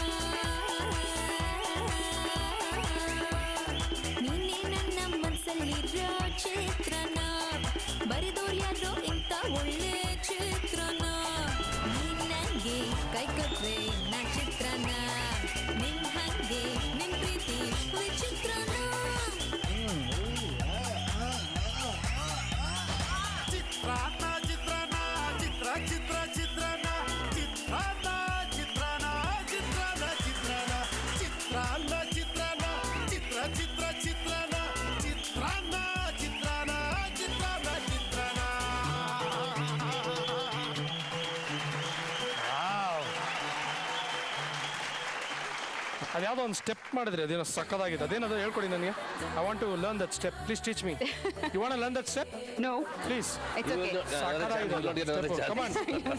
ನೀನೇ ನನ್ನ ಮನಸ್ಸಲ್ಲಿರೋ ಚಿತ್ರನ ಬರೆದೋರ್ ಯಾರೋ ಇಂಥ ಒಳ್ಳೆ ಚಿತ್ರನ ನೀನ್ ನಂಗೆ ಕೈ ಕೊಟ್ರೆ ನಾ ಚಿತ್ರನ ನಿನ್ ಹಂಗೆ ನಿನ್ ಪ್ರೀತಿ ವಿಚಿತ್ರನ ಚಿತ್ರಾನ್ನ ಚಿತ್ರಾನ್ನ ಚಿತ್ರ ಚಿತ್ರ ಚಿತ್ರಾನ್ನ ಚಿತ್ರಾನ್ನ ಚಿತ್ರಾನ್ನ ಚಿತ್ರಾನ್ನ ಚಿತ್ರಾನ್ನ ಚಿತ್ರಾನ್ನ ಚಿತ್ರಾನ್ನ ಚಿತ್ರ ಚಿತ್ರ ಚಿತ್ರಾನ್ನ ಚಿತ್ರಾನ್ನ ಚಿತ್ರಾನ್ನ ಚಿತ್ರಾನ್ನ ಚಿತ್ರಾನ್ನ ಅದ್ಯಾವುದೋ ಒಂದು ಸ್ಟೆಪ್ ಮಾಡಿದ್ರಿ ಅದೇನೋ ಸಕ್ಕದಾಗಿದೆ ಅದೇನದು ಹೇಳ್ಕೊಡಿ ನನಗೆ I want to learn that step please teach me you want learn that step no please It's okay. Come on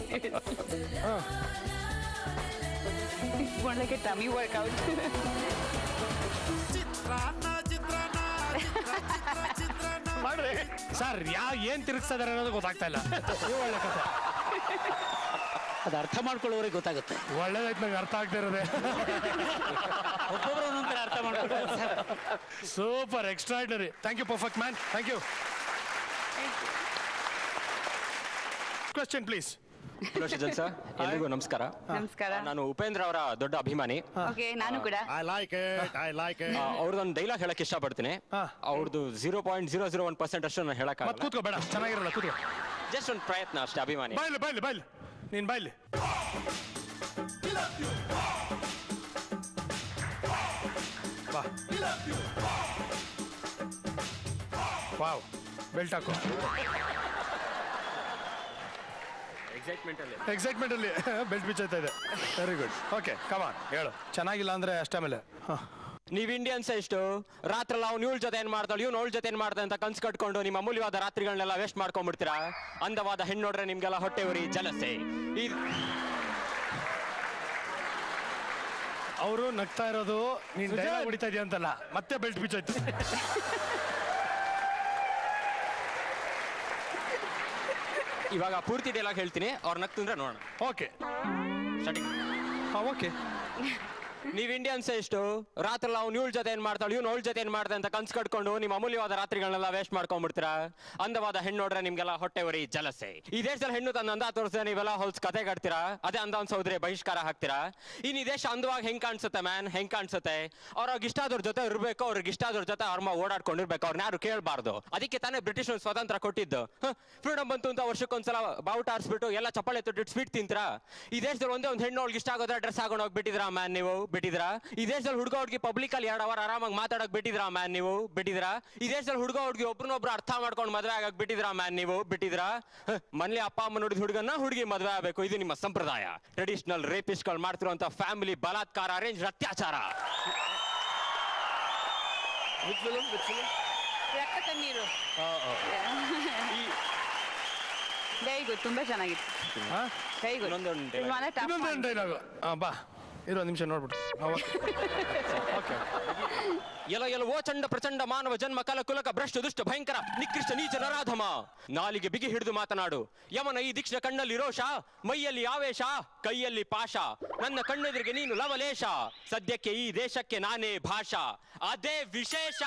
It's more like a tummy workout. ಚಿತ್ರಾನ್ನ ಚಿತ್ರಾನ್ನ ಚಿತ್ರ ಚಿತ್ರ ಚಿತ್ರಾನ್ನ ಮಾಡ್ರಿ ಸರ್ ಯಾ ಏನ್ ತಿರುಗಿಸ್ತಾ ಇದಾರೆ ಅನ್ನೋದು ಗೊತ್ತಾಗ್ತಾ ಇಲ್ಲ ನೀವು ಒಳ್ಳೆ ಕಥೆ ಅದು ಅರ್ಥ ಮಾಡ್ಕೊಳ್ಳೋರಿಗೆ ಗೊತ್ತಾಗುತ್ತೆ ಒಳ್ಳೇದಾಯ್ತು ನಂಗೆ ಅರ್ಥ ಆಗ್ತಾ ಇರೋದೆ ಒಬ್ಬೊಬ್ಬರು ಒಂದೊಂದು ಅರ್ಥ ಮಾಡ್ಕೊಳ್ತಾರೆ sir super extraordinary thank you perfect man thank you question please hello sir ಎಲ್ರಿಗೂ ನಮಸ್ಕಾರ ನಮಸ್ಕಾರ. ನಾನು ಉಪೇಂದ್ರ ಅವರ ದೊಡ್ಡ ಅಭಿಮಾನಿ ಓಕೆ ನಾನು ಕೂಡ I like it I like it ಅವ್ರದ್ದೊಂದು ಡೈಲಾಗ್ ಹೇಳಕ್ ಇಷ್ಟಪಡ್ತೀನಿ ಅವ್ರದ್ದು zero point zero zero one percent ಅಷ್ಟು ನಾನು ಹೇಳಕ್ ಮತ್ ಕೂತ್ಕೋ ಬೇಡ ಚೆನ್ನಾಗಿರಲ್ಲ ಕೂತ್ಕೋ ಜಸ್ಟ್ ಒಂದು ಪ್ರಯತ್ನ ಅಷ್ಟೇ ಅಭಿಮಾನಿ ಬಾಯ್ಲಿ ಬಾಯ್ಲಿ ಬಾಯ್ಲಿ ನೀನ್ ಬಾಯ್ಲಿ ಬಾ ವಾವ್ ಬೆಲ್ಟ್ ಹಾಕು ಎಕ್ಸೈಟ್ಮೆಂಟ್ ಅಲ್ಲಿ ಎಕ್ಸೈಟ್ಮೆಂಟ್ ಅಲ್ಲಿ ಬೆಲ್ಟ್ ಬಿಚ್ಚೈತಾ ಇದೆ ವೆರಿ ಗುಡ್ ಓಕೆ ಕಮಾನ್ ಹೇಳು ಚೆನ್ನಾಗಿಲ್ಲ ಅಂದ್ರೆ ಅಷ್ಟೇ ಮೇಲೆ ನೀವ್ ಇಂಡಿಯನ್ಸ್ ಎಷ್ಟು ರಾತ್ರಿ ಅವ್ನು ಇವಳ ಜೊತೆ ಏನ್ ಮಾಡ್ತಾಳೆ ಇವ್ನು ಅವಳ ಜೊತೆ ಏನ್ ಮಾಡ್ತಾಳೆ ಅಂತ ಕನ್ಸ್ ಕಟ್ಕೊಂಡು ನಿಮ್ಮ ಅಮೂಲ್ಯವಾದ ರಾತ್ರಿಗಳನ್ನೆಲ್ಲ ವೇಸ್ಟ್ ಮಾಡ್ಕೊಂಡ್ಬಿಡ್ತೀರಾ ಅಂದವಾದ ಹೆಣ್ಣು ನೋಡ್ರೆ ನಿಮ್ಗೆಲ್ಲ ಹೊಟ್ಟೆ ಉರಿ ಜಲಸೆ ಈ ಅವರು ನಗ್ತಾ ಇರೋದು ನೀನ್ ಡೈಲಾಗ್ ಹೊಡಿತಾ ಇದೀಯ ಅಂತಲ್ಲ ಮತ್ತೆ ಬೆಲ್ಟ್ ಬಿಚ್ಚೈತಿ ಇವಾಗ ಪೂರ್ತಿ ಡೈಲಾಗ್ ಹೇಳ್ತೀನಿ ಅವ್ರ ನಗ್ತಂದ್ರೆ ನೋಡೋಣ ಓಕೆ ಸ್ಟಾರ್ಟಿಂಗ್ ಹಾಂ ಓಕೆ ನೀವ್ ಇಂಡಿಯನ್ಸ್ ಎಷ್ಟು ರಾತ್ರಿ ಅವ್ನು ಇವಳ ಜೊತೆ ಏನ್ ಮಾಡ್ತಾಳೆ ಇವ್ನು ಅವಳ ಜೊತೆ ಏನ್ ಮಾಡ್ದೆ ಅಂತ ಕನ್ಸ್ ಕಟ್ಕೊಂಡು ನಿಮ್ಮ ಅಮೂಲ್ಯವಾದ ರಾತ್ರಿಗಳನ್ನೆಲ್ಲ ವೇಸ್ಟ್ ಮಾಡ್ಕೊಂಡ್ಬಿಡ್ತೀರಾ ಅಂದವಾದ ಹೆಣ್ಣು ನೋಡ್ರೆ ನಿಮ್ಗೆಲ್ಲ ಹೊಟ್ಟೆ ಉರಿ ಜಲಸೆ ಈ ದೇಶದಲ್ಲಿ ಹೆಣ್ಣು ತನ್ನ ಅಂದ ತೋರಿಸಿದ್ರೆ ನೀವೆಲ್ಲ ಹೊಲ್ಸ್ ಕತೆ ಕಟ್ತೀರಾ ಅದೇ ಅಂದ ಅನ್ಸೋದ್ರೆ ಬಹಿಷ್ಕಾರ ಹಾಕ್ತೀರಾ ಇನ್ ಈ ದೇಶ ಅಂದವಾಗಿ ಹೆಂಗ್ ಕಾಣಿಸುತ್ತೆ ಮ್ಯಾನ್ ಹೆಂಗ್ ಕಾಣಿಸುತ್ತೆ ಅವ್ರಿಗೆ ಇಷ್ಟ ಆದವ್ರ ಜೊತೆ ಇರ್ಬೇಕು ಅವ್ರಿಗೆ ಇಷ್ಟ ಆದವ್ರ ಜೊತೆ ಅವ್ರ ಓಡಾಡ್ಕೊಂಡಿರ್ಬೇಕು ಅವ್ರನ್ನ ಯಾರು ಕೇಳಬಾರ್ದು ಅದಕ್ಕೆ ತಾನೇ ಬ್ರಿಟಿಷ್ ಸ್ವತಂತ್ರ ಕೊಟ್ಟಿದ್ದು ಫ್ರೀಡಮ್ ಬಂತು ಅಂತ ವರ್ಷಕ್ಕೊಂದ್ಸಲ ಬಾವುಟ ಆರಿಸ್ಬಿಟ್ಟು ಎಲ್ಲ ಚಪ್ಪಾಳೆ ತೊಟ್ಟಿಟ್ಟು ಸ್ವೀಟ್ ತಿಂತೀರಾ ಈ ದೇಶದಲ್ಲಿ ಒಂದೇ ಒಂದು ಹೆಣ್ಣು ಅವ್ಳಿಗೆ ಇಷ್ಟ ಆಗೋದ್ರೆ ಡ್ರೆಸ್ ಹಾಕೊಂಡು ಹೋಗ್ಬಿಟ್ಟಿದ್ರಾ ಮ್ಯಾನ್ ನೀವು ಬಿಟ್ಟಿದ್ರಾ ಈ ದೇಶದಲ್ಲಿ ಹುಡುಗ ಹುಡುಗಿ ಪಬ್ಲಿಕ್ ಅಲ್ಲಿ ಎರಡು ಅವರ್ ಆರಾಮಾಗಿ ಮಾತಾಡಕ್ ಬಿಟ್ಟಿದ್ರಾ ಮ್ಯಾನ್ ನೀವು ಬಿಟ್ಟಿದ್ರಾ ಈ ದೇಶದಲ್ಲಿ ಹುಡುಗ ಹುಡುಗಿ ಒಬ್ರನ್ನೊಬ್ರು ಅರ್ಥ ಮಾಡ್ಕೊಂಡು ಮದ್ವೆ ಆಗಕ್ ಬಿಟ್ಟಿದ್ರಾ ಮ್ಯಾನ್ ನೀವು ಬಿಟ್ಟಿದ್ರಾ ಹ, ಮನೇಲಿ ಅಪ್ಪ ಅಮ್ಮ ನೋಡಿದ ಹುಡುಗನ್ನ ಹುಡುಗಿ ಮದ್ವೆ ಆಗಬೇಕು ಇದು ನಿಮ್ಮ ಸಂಪ್ರದಾಯ ಟ್ರೆಡಿಷನಲ್ ರೇಪಿಸ್ಟ್ಗಳು ಮಾಡ್ತಿರುವಂತ ಫ್ಯಾಮಿಲಿ ಬಲಾತ್ಕಾರ ಅರೇಂಜ್ ಅತ್ಯಾಚಾರ ರಕ್ತ ಕಣ್ಣೀರು ವೆರಿ ಗುಡ್ ತುಂಬಾ ಚೆನ್ನಾಗಿತ್ತು ವೆರಿ ಗುಡ್ ಇನ್ನೊಂದೇನು ಡೈಲಾಗ್ ಬಾ ಇರೋ ಒಂದ್ ನಿಮಿಷ ನೋಡ್ಬಿಟ್ಟು ಓಕೆ ಎಲ ಎಲವೋ ಚಂಡ ಪ್ರಚಂಡ ಮಾನವ ಜನ್ಮ ಕಲ ಕುಲಕ ಭ್ರಷ್ಟ ದುಷ್ಟ ಭಯಂಕರ ನಿಕೃಷ್ಟ ನೀಚ ನರಾಧಮ ನಾಲಿಗೆ ಬಿಗಿ ಹಿಡಿದು ಮಾತನಾಡು ಯಮನ ಈ ದೀಕ್ಷಣ ಕಣ್ಣಲ್ಲಿ ರೋಷ ಮೈಯಲ್ಲಿ ಆವೇಶ ಕೈಯಲ್ಲಿ ಪಾಶ ನನ್ನ ಕಣ್ಣೆದುರಿಗೆ ನೀನು ಲವಲೇಶ ಸದ್ಯಕ್ಕೆ ಈ ದೇಶಕ್ಕೆ ನಾನೇ ಭಾಷಾ ಅದೇ ವಿಶೇಷ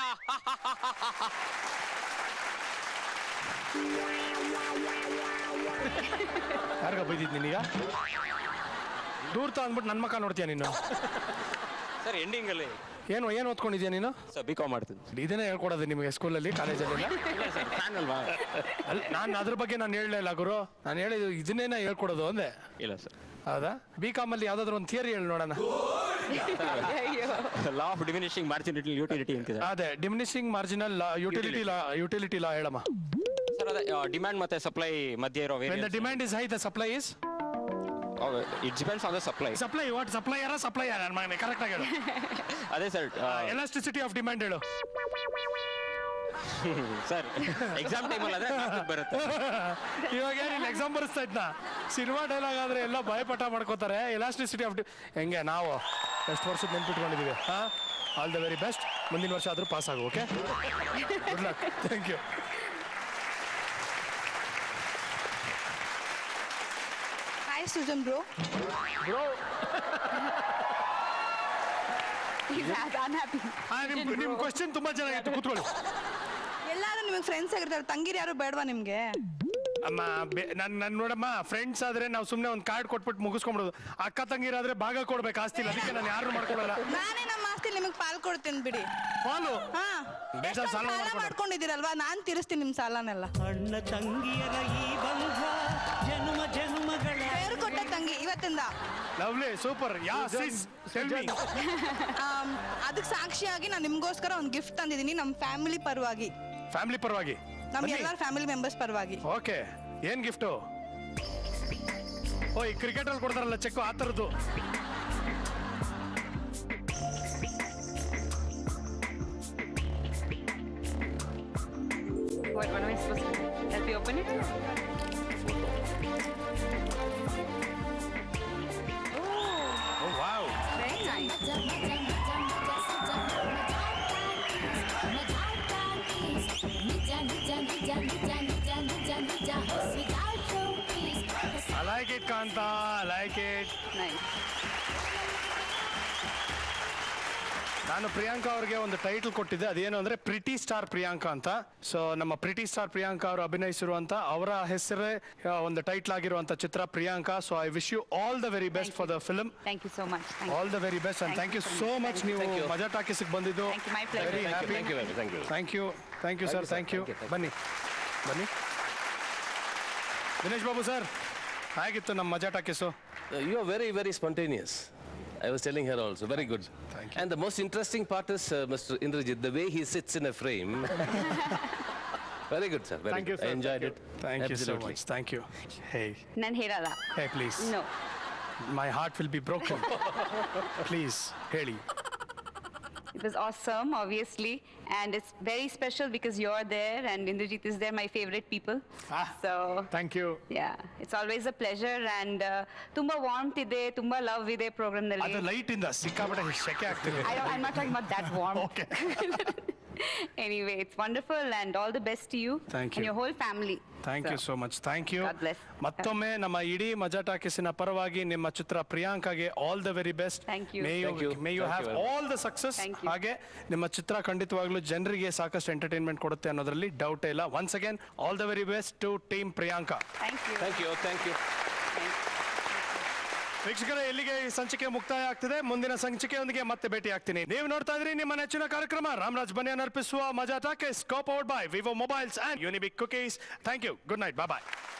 ಯಾರಿಗ ಬೈದಿದ್ ನಿನೀಗ ದೂರ್ತ ಅಂದ್ಬಿಟ್ಟು ನನ್ನ ಮಕ್ಕ ನೋಡ್ತೀಯ ನೀನು ಸರ್ ಎಂಡಿಂಗ್ ಅಲ್ಲಿ ಏನು ಏನು ಓದ್ಕೊಂಡಿದ್ಯಾ ನೀನು ಸರ್ ಬಿ ಕಾಮ್ ಮಾಡ್ತೀನಿ ಇದನ್ನೇ ಹೇಳ್ಕೊಡೋದು ನಿಮಗೆ ಸ್ಕೂಲಲ್ಲಿ ಕಾಲೇಜಲ್ಲಿ ಫ್ಯಾನ್ ಅಲ್ವಾ ಅಲ್ಲ ನಾನು ಅದ್ರ ಬಗ್ಗೆ ನಾನು ಹೇಳಲಿಲ್ಲ ಗುರು ನಾನು ಹೇಳಿದ್ದು ಇದನ್ನೇನ ಹೇಳ್ಕೊಡೋದು ಅಂದೆ ಇಲ್ಲ ಸರ್ ಹೌದಾ ಬಿ ಕಾಮಲ್ಲಿ ಯಾವ್ದಾದ್ರು ಒಂದು ಥಿಯರಿ ಹೇಳಿ ನೋಡೋಣ law of diminishing marginity utility ಅಂತಿದೆ ಅದೇ diminishing marginal utility law utility law ಹೇಳಮ್ಮ ಸರ್ ಅದೇ ಡಿಮ್ಯಾಂಡ್ ಮತ್ತೆ ಸಪ್ಲೈ ಮಧ್ಯೆ ಇರೋ when the demand is high the supply is it depends on the supply supply what supply ಯಾರ ಸಪ್ಲೈ ಯಾರ ನನ್ನ ಮಗನೇ ಕರೆಕ್ಟ್ ಆಗಿ ಹೇಳು ಅದೇ ಸರ್ ಎಲಾಸ್ಟಿಸಿಟಿ ಆಫ್ ಡಿಮ್ಯಾಂಡ್ ಹೇಳು ಸರ್ ಎಕ್ಸಾಮ್ ಟೈಮಲ್ಲಿ ಆದ್ರೆ topic ಬರುತ್ತೆ ಇವಾಗ ಏನಿಲ್ಲ ಎಕ್ಸಾಮ್ ಬರೆಸ್ತಾ ಇದ್ನ ಸಿನಿಮಾ ಡೈಲಾಗ್ ಆದ್ರೆ ಎಲ್ಲ ಭಯಪಟ್ಟ ಮಾಡ್ಕೋತಾರೆ ಎಲಾಸ್ಟಿಸಿಟಿ ಆಫ್ ಹೆಂಗೆ ನಾವು ಎಷ್ಟು ವರ್ಷದ ನೆನ್ಪಿಟ್ಕೊಂಡಿದೀವಿ ಹಾ ಆಲ್ ದ ವೆರಿ ಬೆಸ್ಟ್ ಮುಂದಿನ ವರ್ಷ ಆದ್ರೂ ಪಾಸ್ ಆಗು okay good luck thank you hi Sujan bro bro unhappy ನಿಮ್ ನಿಮ್ ಕ್ವಶನ್ ತುಂಬಾ ಚೆನ್ನಾಗಿತ್ತು ಕೂತ್ಕೊಳ್ಳಿ ಎಲ್ಲಾರು ನಿಮಗೆ ಫ್ರೆಂಡ್ಸ್ ಆಗಿರ್ತಾರೆ ತಂಗಿರು ಯಾರು ಬೇಡವಾ ನಿಮ್ಗೆ ಅಮ್ಮ ನನ್ ನನ್ ನೋಡಮ್ಮ ಫ್ರೆಂಡ್ಸ್ ಆದ್ರೆ ನಾವು ಸುಮ್ನೆ ಒಂದು ಕಾರ್ಡ್ ಕೊಟ್ಬಿಟ್ಟು ಮುಗಿಸ್ಕೊಂಡ್ಬಿಡೋದು ಅಕ್ಕ ತಂಗಿರಾದ್ರೆ ಭಾಗ ಕೊಡ್ಬೇಕು ಆಸ್ತಿ ಇಲ್ಲ ಅದಕ್ಕೆ ನಾನು ಯಾರು ಮಾಡ್ಕೊಳಲ್ಲ ನಾನೇ ನಮ್ಮ ಆಸ್ತಿ ನಿಮಗೆ ಪಾಲ್ ಕೊಡ್ತೀನಿ ಬಿಡಿ ಪಾಲು ಹಾ ಬೇಜಾರ್ ಸಾಲ ಸಾಲ ಮಾಡ್ಕೊಂಡು ಮಾಡ್ಕೊಂಡಿದ್ದೀರಲ್ವಾ ನಾನ್ ತೀರಿಸ್ತೀನಿ ನಿಮ್ ಸಾಲನೆಲ್ಲ ಅಣ್ಣ ತಂಗಿಯರ ಈ ಬಂಧ ಜನುಮ ಜನುಮಗಳ ಬೇರು ಕೊಟ್ಟ ತಂಗಿ ಇವತ್ತಿಂದ lovely super yeah sis tell me ಆಮ್, ಅದಕ್ಕೆ ಸಾಕ್ಷಿಯಾಗಿ ನಾನು ನಿಮ್ಗೋಸ್ಕರ ಒಂದು ಗಿಫ್ಟ್ ತಂದಿದ್ದೀನಿ ನಮ್ಮ ಫ್ಯಾಮಿಲಿ ಪರವಾಗಿ ಫ್ಯಾಮಿಲಿ ಪರವಾಗಿ ನಮ್ಮ ಎಲ್ಲರ ಫ್ಯಾಮಿಲಿ ಮೆಂಬರ್ಸ್ ಪರವಾಗಿ ಓಕೆ ಏನ್ ಗಿಫ್ಟು ಓ ಈ ಕ್ರಿಕೆಟ್ ಅಲ್ಲಿ ಕೊಡ್ತಾರಲ್ಲ ಚೆಕ್ ಆ ಥರದ್ದು What, what am I supposed to help you open it? ಓ wow Very nice. I like it ಕಾಂತ ಐ ಲೈಕ್ ಇಟ್ ನಾನು ಪ್ರಿಯಾಂಕಾ ಅವ್ರಿಗೆ ಒಂದು ಟೈಟಲ್ ಕೊಟ್ಟಿದ್ದೆ ಅದೇನು ಅಂದ್ರೆ ಪ್ರಿಟಿ ಸ್ಟಾರ್ ಪ್ರಿಯಾಂಕಾ ಅಂತ ಸೊ ನಮ್ಮ ಪ್ರಿಟಿ ಸ್ಟಾರ್ ಪ್ರಿಯಾಂಕಾ ಅವರು ಅಭಿನಯಿಸಿರುವಂತ ಅವರ ಹೆಸರೇ ಆ, ಒಂದು ಟೈಟ್ಲ್ ಆಗಿರುವಂತ ಚಿತ್ರ Priyanka so I wish you all the very best for the film Thank you so much. Thank all the very best and thank you so much ನೀವು ಮಜಾ ಟಾಕೀಸ್ಗೆ ಬಂದಿದ್ದು Thank you, my pleasure. Very Thank you, happy thank you, thank you thank you sir thank you ಬನ್ನಿ ಬನ್ನಿ ದಿನೇಶ್ ಬಾಬು ಸರ್ ಹೇಗಿತ್ತು ನಮ್ಮ Maja Talkies Uh, you are very, very spontaneous. I was telling her also, very good. Thank you. And the most interesting part is uh, Mr. Indrajit, the way he sits in a frame. very good, sir. Very Thank you, good. sir. I enjoyed Thank it. you. Thank you so Absolutely. much. Thank you. Hey, ನಾನು ಹೇಳಲ್ಲ hey, please. No. My heart will be broken. please, ಹೇಳಿ. It was awesome, obviously, and it's very special because you're there and Indrajit is there, my favorite people. so thank you. Yeah, it's always a pleasure and uh, ತುಂಬಾ warmth ಇದೆ, ತುಂಬಾ love ಇದೆ program ನಲ್ಲಿ. ಅದು ಲೈಟ್ ಇಂದ ಸಿಕ್ಕಾಪಟ್ಟೆ ಶೆಕೆ ಆಗ್ತಿದೆ I don't, I'm not talking about that warmth. Anyway, it's wonderful and all the best to you Thank and you. your whole family. Thank you So, so much thank you God bless. ಮತ್ತೊಮ್ಮೆ ನಮ್ಮ ಇಡೀ ಮಜಾ ಟಾಕೀಸಿನ ಪರವಾಗಿ ನಿಮ್ಮ ಚಿತ್ರ ಪ್ರಿಯಾಂಕಾಗೆ all the very best Thank you. May Thank you you. May you Thank have you very all the success Thank you. ಹಾಗೆ ನಿಮ್ಮ ಚಿತ್ರ ಖಂಡಿತವಾಗ್ಲೂ ಜನರಿಗೆ ಸಾಕಷ್ಟು ಎಂಟರ್ಟೈನ್ಮೆಂಟ್ ಕೊಡುತ್ತೆ ಅನ್ನೋದ್ರಲ್ಲಿ ಡೌಟ್ ಇಲ್ಲ once again all the very best to team Priyanka Thank you. Thank you, thank you. ವೀಕ್ಷಕರೇ ಇಲ್ಲಿಗೆ ಈ ಸಂಚಿಕೆ ಮುಕ್ತಾಯ ಆಗ್ತಿದೆ ಮುಂದಿನ ಸಂಚಿಕೆಯೊಂದಿಗೆ ಮತ್ತೆ ಭೇಟಿ ಆಗ್ತೀನಿ ನೀವು ನೋಡ್ತಾ ಇದ್ರಿ ನಿಮ್ಮ ನೆಚ್ಚಿನ ಕಾರ್ಯಕ್ರಮ ರಾಮರಾಜ್ ಬನಿಯನ್ ಅರ್ಪಿಸುವ ಮಜಾ ಟಾಕೀಸ್ ಕೋಪ್ ಔಟ್ by Vivo mobiles and Unibic cookies thank you good night bye